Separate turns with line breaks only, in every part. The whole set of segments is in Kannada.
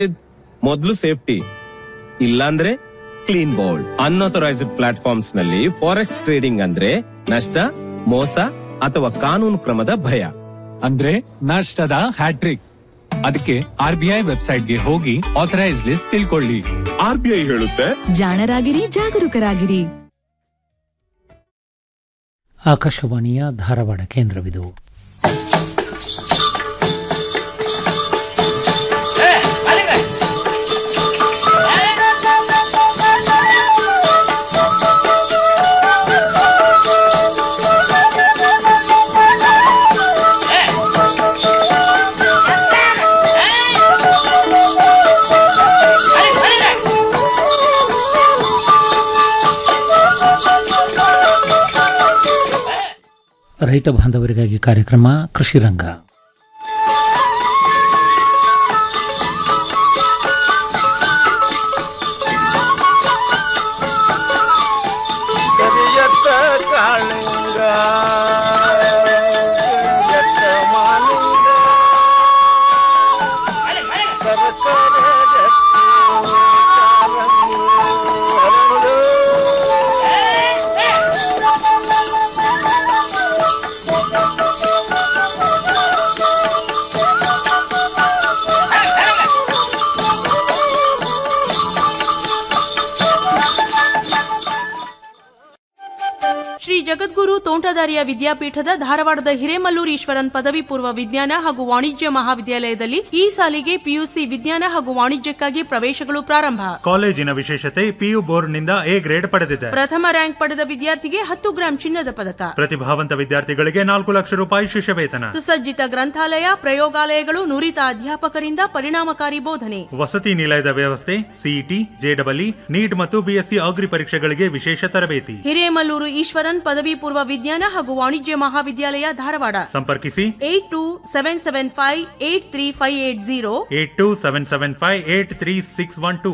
ಮೊದಲು ಸೇಫ್ಟಿ ಇಲ್ಲಾಂದ್ರೆ ಕ್ಲೀನ್ ಬೋಲ್ಡ್ ಅನ್ಅಥರೈಸ್ಡ್ ಪ್ಲಾಟ್ಫಾರ್ಮ್ಸ್ ನಲ್ಲಿ ಫಾರೆಕ್ಸ್ ಟ್ರೇಡಿಂಗ್ ಅಂದ್ರೆ ನಷ್ಟ ಮೋಸ ಅಥವಾ ಕಾನೂನು ಕ್ರಮದ ಭಯ
ಅಂದ್ರೆ ನಷ್ಟದ ಹ್ಯಾಟ್ರಿಕ್ ಅದಕ್ಕೆ ಆರ್ ಬಿ ಐ ವೆಬ್ಸೈಟ್ಗೆ ಹೋಗಿ ಆಥರೈಸ್ ಲಿಸ್ಟ್ ತಿಳ್ಕೊಳ್ಳಿ
ಆರ್ಬಿಐ ಹೇಳುತ್ತೆ
ಜಾಣರಾಗಿರಿ ಜಾಗರೂಕರಾಗಿರಿ
ಆಕಾಶವಾಣಿಯ ಧಾರವಾಡ ಕೇಂದ್ರವಿದು ರೈತ ಬಾಂಧವರಿಗಾಗಿ ಕಾರ್ಯಕ್ರಮ ಕೃಷಿ ರಂಗ
ಕರಿಯತ್ತ ಕಾಳಿಂಗ ಕರಿಯತ್ತ ಮಾಲಿಂಗ ಸರಸರ ಗಟ್ಟಿ ಕಾಲಂಗಿ ಹರಳು.
ಶ್ರೀ ಜಗದ್ಗುರು ತೋಂಟದಾರ್ಯ ವಿದ್ಯಾಪೀಠದ ಧಾರವಾಡದ ಹಿರೇಮಲ್ಲೂರು ಈಶ್ವರನ್ ಪದವಿ ಪೂರ್ವ ವಿಜ್ಞಾನ ಹಾಗೂ ವಾಣಿಜ್ಯ ಮಹಾವಿದ್ಯಾಲಯದಲ್ಲಿ ಈ ಸಾಲಿಗೆ ಪಿಯುಸಿ ವಿಜ್ಞಾನ ಹಾಗೂ ವಾಣಿಜ್ಯಕ್ಕಾಗಿ ಪ್ರವೇಶಗಳು ಪ್ರಾರಂಭ
ಕಾಲೇಜಿನ ವಿಶೇಷತೆ ಪಿಯು ಬೋರ್ಡ್ನಿಂದ ಎ ಗ್ರೇಡ್ ಪಡೆದಿದೆ
ಪ್ರಥಮ ರ್ಯಾಂಕ್ ಪಡೆದ ವಿದ್ಯಾರ್ಥಿಗೆ ಹತ್ತು ಗ್ರಾಂ ಚಿನ್ನದ ಪದಕ
ಪ್ರತಿಭಾವಂತ ವಿದ್ಯಾರ್ಥಿಗಳಿಗೆ ನಾಲ್ಕು ಲಕ್ಷ ರೂಪಾಯಿ ಶಿಷ್ಯವೇತನ
ಸುಸಜ್ಜಿತ ಗ್ರಂಥಾಲಯ ಪ್ರಯೋಗಾಲಯಗಳು ನುರಿತ ಅಧ್ಯಾಪಕರಿಂದ ಪರಿಣಾಮಕಾರಿ ಬೋಧನೆ
ವಸತಿ ನಿಲಯದ ವ್ಯವಸ್ಥೆ ಸಿಇಟಿ ಜೆಡಬ್ಲ್ಇ ನೀಟ್ ಮತ್ತು ಬಿಎಸ್ಸಿ ಅಗ್ರಿ ಪರೀಕ್ಷೆಗಳಿಗೆ ವಿಶೇಷ ತರಬೇತಿ
ಹಿರೇಮಲ್ಲೂರು ಈಶ್ವರನ್ ಪದವಿ ಪೂರ್ವ ವಿಜ್ಞಾನ ಹಾಗೂ ವಾಣಿಜ್ಯ ಮಹಾವಿದ್ಯಾಲಯ ಧಾರವಾಡ
ಸಂಪರ್ಕಿಸಿ
eight two seven seven five eight three five eight zero
eight two seven seven five eight three six one two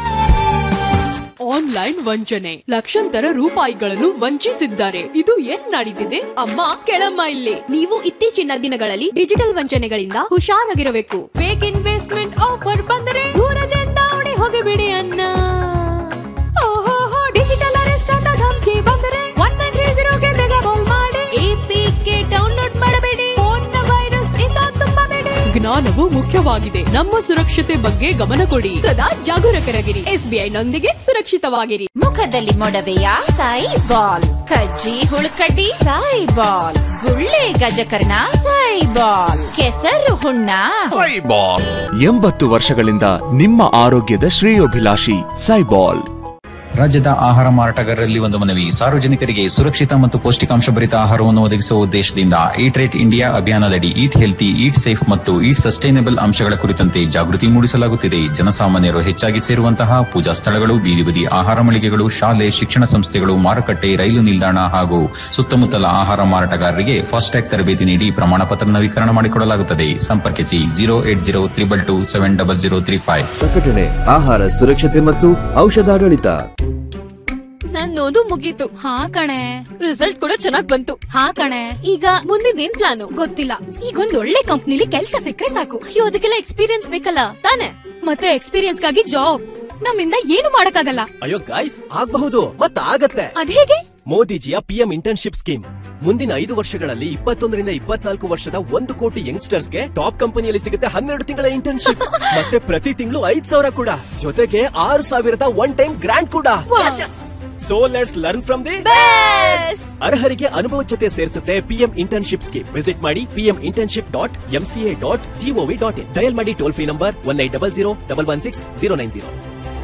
online ವಂಚನೆ ಲಕ್ಷಾಂತರ ರೂಪಾಯಿಗಳನ್ನು ವಂಚಿಸಿದ್ದಾರೆ ಇದು ಏನ್ ನಡೀತಿದೆ ಅಮ್ಮ ಕೆಳಮ್ಮ ಇಲ್ಲಿ ನೀವು ಇತ್ತೀಚಿನ ದಿನಗಳಲ್ಲಿ ಡಿಜಿಟಲ್ ವಂಚನೆಗಳಿಂದ ಹುಷಾರಾಗಿರಬೇಕು ಫೇಕ್ ಇನ್ವೆಸ್ಟ್ಮೆಂಟ್ ಆಫರ್ ಬಂದರೆ ದೂರದಿಂದ ಓಡಿ ಹೋಗಿಬಿಡಿ ಅನ್ನ ಓಹೋ ಡಿಜಿಟಲ್ ಅರೆಸ್ಟ್ ಅಂತ ಧಮಕಿ ಬಂದರೆ ಒನ್ ನೈನ್ ತ್ರೀ ಜೀರೋಗೆ ಬೇಗ ಕಾಲ್ ಮಾಡಿ ಎಪಿಕೆ ಡೌನ್ಲೋಡ್ ಮಾಡಬೇಡಿ ಫೋನ್ ವೈರಸ್ ಇಂದ ತುಂಬಬೇಡಿ ಜ್ಞಾನವು ಮುಖ್ಯವಾಗಿದೆ ನಮ್ಮ ಸುರಕ್ಷತೆ ಬಗ್ಗೆ ಗಮನ ಕೊಡಿ ಸದಾ ಜಾಗರೂಕರಾಗಿರಿ ಎಸ್ಬಿಐ ನೊಂದಿಗೆ ಸುರಕ್ಷಿತವಾಗಿರಿ
ಮುಖದಲ್ಲಿ ಮೊಡವೆಯ ಸಾಯಿ ಬಾಲ್ ಕಜ್ಜಿ ಹುಳುಕಡ್ಡಿ ಸಾಯಿ ಬಾಲ್ ಗುಳ್ಳೆ ಗಜಕರ್ಣ ಸಾಯಿ ಬಾಲ್ ಕೆಸರು ಹುಣ್ಣ
ಎಂಬತ್ತು ವರ್ಷಗಳಿಂದ ನಿಮ್ಮ ಆರೋಗ್ಯದ ಶ್ರೇಯೋಭಿಲಾಷಿ ಸೈಬಾಲ್
ರಾಜ್ಯದ ಆಹಾರ ಮಾರಾಟಗಾರರಲ್ಲಿ ಒಂದು ಮನವಿ ಸಾರ್ವಜನಿಕರಿಗೆ ಸುರಕ್ಷಿತ ಮತ್ತು ಪೌಷ್ಟಿಕಾಂಶ ಭರಿತ ಆಹಾರವನ್ನು ಒದಗಿಸುವ ಉದ್ದೇಶದಿಂದ ಈಟ್ ರೇಟ್ ಇಂಡಿಯಾ ಅಭಿಯಾನದಡಿ ಈಟ್ ಹೆಲ್ತಿ ಈಟ್ ಸೇಫ್ ಮತ್ತು ಈಟ್ ಸಸ್ಟೈನಬಲ್ ಅಂಶಗಳ ಕುರಿತಂತೆ ಜಾಗೃತಿ ಮೂಡಿಸಲಾಗುತ್ತಿದೆ ಜನಸಾಮಾನ್ಯರು ಹೆಚ್ಚಾಗಿ ಸೇರುವಂತಹ ಪೂಜಾ ಸ್ಥಳಗಳು ಬೀದಿ ಬದಿ ಆಹಾರ ಮಳಿಗೆಗಳು ಶಾಲೆ ಶಿಕ್ಷಣ ಸಂಸ್ಥೆಗಳು ಮಾರುಕಟ್ಟೆ ರೈಲು ನಿಲ್ದಾಣ ಹಾಗೂ ಸುತ್ತಮುತ್ತಲ ಆಹಾರ ಮಾರಾಟಗಾರರಿಗೆ ಫಾಸ್ಟ್ಯಾಗ್ ತರಬೇತಿ ನೀಡಿ ಪ್ರಮಾಣ ಪತ್ರ ನವೀಕರಣ ಮಾಡಿಕೊಡಲಾಗುತ್ತದೆ ಸಂಪರ್ಕಿಸಿ zero eight zero triple two seven double zero three five
ಪ್ರಕಟಣೆ ಆಹಾರ ಸುರಕ್ಷತೆ ಮತ್ತು ಔಷಧಾಡಳಿತ
ನನ್ನೋದು ಮುಗೀತು ಹಾ ಕಣೆ ರಿಸಲ್ಟ್ ಕೂಡ ಚೆನ್ನಾಗ್ ಬಂತು ಹಾ ಕಣೆ ಈಗ ಮುಂದಿನ ಏನ್ ಪ್ಲಾನು ಗೊತ್ತಿಲ್ಲ ಈಗ ಒಂದ್ ಒಳ್ಳೆ ಕಂಪ್ನಿಲಿ ಕೆಲ್ಸ ಸಿಕ್ಕರೆ ಸಾಕು ಅಯ್ಯೋ ಅದಕ್ಕೆಲ್ಲ ಎಕ್ಸ್ಪೀರಿಯನ್ಸ್ ಬೇಕಲ್ಲ ತಾನೆ ಮತ್ತೆ ಎಕ್ಸ್ಪೀರಿಯನ್ಸ್ ಗಾಗಿ ಜಾಬ್ ನಮ್ಮಿಂದ ಏನು ಮಾಡಕ್ಕಾಗಲ್ಲ
ಅಯ್ಯೋ ಗಾಯ್ಸ್ ಆಗಬಹುದು ಮತ್ತ ಆಗತ್ತೆ
ಅದೇಗೆ
ಮೋದಿಜಿಯ ಪಿಎಂ ಇಂಟರ್ನ್ಶಿಪ್ ಸ್ಕೀಮ್ ಮುಂದಿನ ಐದು ವರ್ಷಗಳಲ್ಲಿ ಇಪ್ಪತ್ತೊಂದರಿಂದ ಇಪ್ಪತ್ನಾಲ್ಕು ವರ್ಷದ ಒಂದು ಕೋಟಿ ಯಂಗ್ಸ್ಟರ್ಸ್ಗೆ ಟಾಪ್ ಕಂಪನಿಯಲ್ಲಿ ಸಿಗುತ್ತೆ ಹನ್ನೆರಡು ತಿಂಗಳ ಇಂಟರ್ನ್ಶಿಪ್ ಮತ್ತೆ ಪ್ರತಿ ತಿಂಗಳು ಐದ್ ಸಾವಿರ ಕೂಡ ಜೊತೆಗೆ ಆರು ಸಾವಿರದ ಒನ್ ಟೈಮ್ ಗ್ರಾಂಟ್ ಕೂಡ so let's learn from the ಅರ್ಹರಿಗೆ ಅನುಭವ ಜೊತೆ ಸೇರಿಸುತ್ತೆ ಪಿಎಂ ಇಂಟರ್ನ್ಶಿಪ್ ಸ್ಕೀಮ್ ವಿಸಿಟ್ ಮಾಡಿ PM internship dot MCA dot G O V dot in dial ಮಾಡಿ toll free number one eight double zero double one six zero nine zero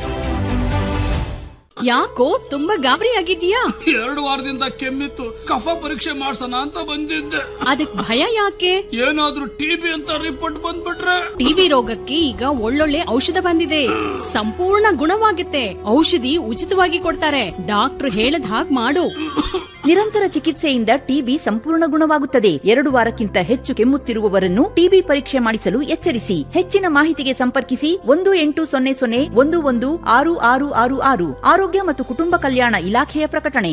ಯಾಕೋ ತುಂಬಾ ಗಾಬರಿ ಆಗಿದ್ಯಾ
ಎರಡು ವಾರದಿಂದ ಕೆಮ್ಮಿತ್ತು ಕಫ ಪರೀಕ್ಷೆ ಮಾಡ್ಸೋಣ ಅಂತ ಬಂದಿದ್ದೆ
ಅದಕ್ ಭಯ ಯಾಕೆ
ಏನಾದ್ರೂ ಟಿಬಿ ಅಂತ ರಿಪೋರ್ಟ್ ಬಂದ್ಬಿಟ್ರೆ
ಟಿವಿ ರೋಗಕ್ಕೆ ಈಗ ಒಳ್ಳೊಳ್ಳೆ ಔಷಧ ಬಂದಿದೆ ಸಂಪೂರ್ಣ ಗುಣವಾಗುತ್ತೆ ಔಷಧಿ ಉಚಿತವಾಗಿ ಕೊಡ್ತಾರೆ ಡಾಕ್ಟರ್ ಹೇಳದ್ ಹಾಗ್ ಮಾಡು
ನಿರಂತರ ಚಿಕಿತ್ಸೆಯಿಂದ ಟಿಬಿ ಸಂಪೂರ್ಣ ಗುಣವಾಗುತ್ತದೆ ಎರಡು ವಾರಕ್ಕಿಂತ ಹೆಚ್ಚು ಕೆಮ್ಮುತ್ತಿರುವವರನ್ನು ಟಿಬಿ ಪರೀಕ್ಷೆ ಮಾಡಿಸಲು ಎಚ್ಚರಿಸಿ ಹೆಚ್ಚಿನ ಮಾಹಿತಿಗೆ ಸಂಪರ್ಕಿಸಿ ಒಂದು ಎಂಟು ಸೊನ್ನೆ ಸೊನ್ನೆ ಒಂದು ಒಂದು ಆರು ಆರು ಆರು ಆರು ಆರೋಗ್ಯ ಮತ್ತು ಕುಟುಂಬ ಕಲ್ಯಾಣ ಇಲಾಖೆಯ ಪ್ರಕಟಣೆ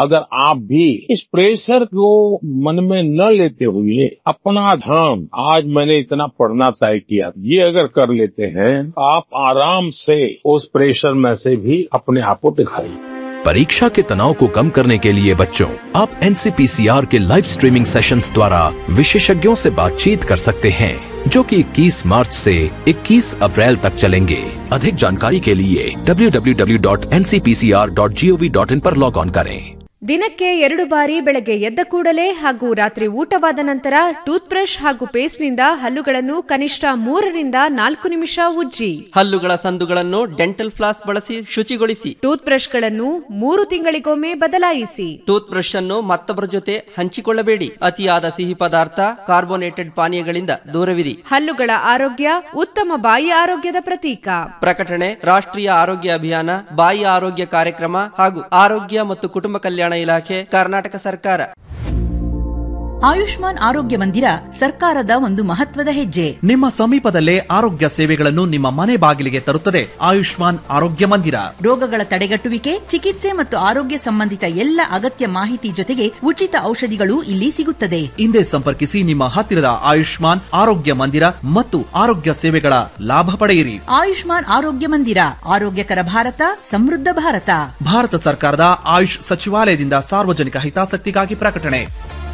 अगर आप भी इस प्रेशर को मन में न लेते हुए अपना धाम आज मैंने इतना पढ़ना तय किया ये अगर कर लेते हैं तो आप आराम से उस प्रेशर में से भी अपने आप को दिखाइए
परीक्षा के तनाव को कम करने के लिए बच्चों आप एनसीपीसीआर के लाइव स्ट्रीमिंग सेशंस द्वारा विशेषज्ञों से बातचीत कर सकते हैं जो कि 21 मार्च से 21 अप्रैल तक चलेंगे अधिक जानकारी के लिए www.ncpcr.gov.in पर लॉग ऑन करें
ದಿನಕ್ಕೆ ಎರಡು ಬಾರಿ ಬೆಳಗ್ಗೆ ಎದ್ದ ಕೂಡಲೇ ಹಾಗೂ ರಾತ್ರಿ ಊಟವಾದ ನಂತರ ಟೂತ್ ಬ್ರಷ್ ಹಾಗೂ ಪೇಸ್ಟ್ನಿಂದ ಹಲ್ಲುಗಳನ್ನು ಕನಿಷ್ಠ ಮೂರರಿಂದ ನಾಲ್ಕು ನಿಮಿಷ ಉಜ್ಜಿ
ಹಲ್ಲುಗಳ ಸಂದುಗಳನ್ನು ಡೆಂಟಲ್ ಫ್ಲಾಸ್ ಬಳಸಿ ಶುಚಿಗೊಳಿಸಿ
ಟೂತ್ ಬ್ರಷ್ಗಳನ್ನು ಮೂರು ತಿಂಗಳಿಗೊಮ್ಮೆ ಬದಲಾಯಿಸಿ
ಟೂತ್ ಬ್ರಷ್ ಅನ್ನು ಮತ್ತೊಬ್ಬರ ಜೊತೆ ಹಂಚಿಕೊಳ್ಳಬೇಡಿ ಅತಿಯಾದ ಸಿಹಿ ಪದಾರ್ಥ ಕಾರ್ಬೋನೇಟೆಡ್ ಪಾನೀಯಗಳಿಂದ ದೂರವಿರಿ
ಹಲ್ಲುಗಳ ಆರೋಗ್ಯ ಉತ್ತಮ ಬಾಯಿ ಆರೋಗ್ಯದ ಪ್ರತೀಕ
ಪ್ರಕಟಣೆ ರಾಷ್ಟ್ರೀಯ ಆರೋಗ್ಯ ಅಭಿಯಾನ ಬಾಯಿ ಆರೋಗ್ಯ ಕಾರ್ಯಕ್ರಮ ಹಾಗೂ ಆರೋಗ್ಯ ಮತ್ತು ಕುಟುಂಬ ಕಲ್ಯಾಣ ಇಲಾಖೆ ಕರ್ನಾಟಕ ಸರ್ಕಾರ
ಆಯುಷ್ಮಾನ್ ಆರೋಗ್ಯ ಮಂದಿರ ಸರ್ಕಾರದ ಒಂದು ಮಹತ್ವದ ಹೆಜ್ಜೆ
ನಿಮ್ಮ ಸಮೀಪದಲ್ಲೇ ಆರೋಗ್ಯ ಸೇವೆಗಳನ್ನು ನಿಮ್ಮ ಮನೆ ಬಾಗಿಲಿಗೆ ತರುತ್ತದೆ ಆಯುಷ್ಮಾನ್ ಆರೋಗ್ಯ ಮಂದಿರ
ರೋಗಗಳ ತಡೆಗಟ್ಟುವಿಕೆ ಚಿಕಿತ್ಸೆ ಮತ್ತು ಆರೋಗ್ಯ ಸಂಬಂಧಿತ ಎಲ್ಲ ಅಗತ್ಯ ಮಾಹಿತಿ ಜೊತೆಗೆ ಉಚಿತ ಔಷಧಿಗಳು ಇಲ್ಲಿ ಸಿಗುತ್ತದೆ
ಹಿಂದೆ ಸಂಪರ್ಕಿಸಿ ನಿಮ್ಮ ಹತ್ತಿರದ ಆಯುಷ್ಮಾನ್ ಆರೋಗ್ಯ ಮಂದಿರ ಮತ್ತು ಆರೋಗ್ಯ ಸೇವೆಗಳ ಲಾಭ ಪಡೆಯಿರಿ
ಆಯುಷ್ಮಾನ್ ಆರೋಗ್ಯ ಮಂದಿರ ಆರೋಗ್ಯಕರ ಭಾರತ ಸಮೃದ್ಧ ಭಾರತ
ಭಾರತ ಸರ್ಕಾರದ ಆಯುಷ್ ಸಚಿವಾಲಯದಿಂದ ಸಾರ್ವಜನಿಕ ಹಿತಾಸಕ್ತಿಗಾಗಿ ಪ್ರಕಟಣೆ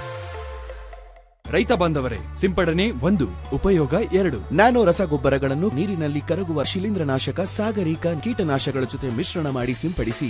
ರೈತ ಬಾಂಧವರೇ ಸಿಂಪಡಣೆ ಒಂದು ಉಪಯೋಗ ಎರಡು
ನ್ಯಾನೋ ರಸಗೊಬ್ಬರಗಳನ್ನು ನೀರಿನಲ್ಲಿ ಕರಗುವ ಶಿಲೀಂಧ್ರನಾಶಕ ಸಾಗರಿಕ ಕೀಟನಾಶಕಗಳ ಜೊತೆ ಮಿಶ್ರಣ ಮಾಡಿ ಸಿಂಪಡಿಸಿ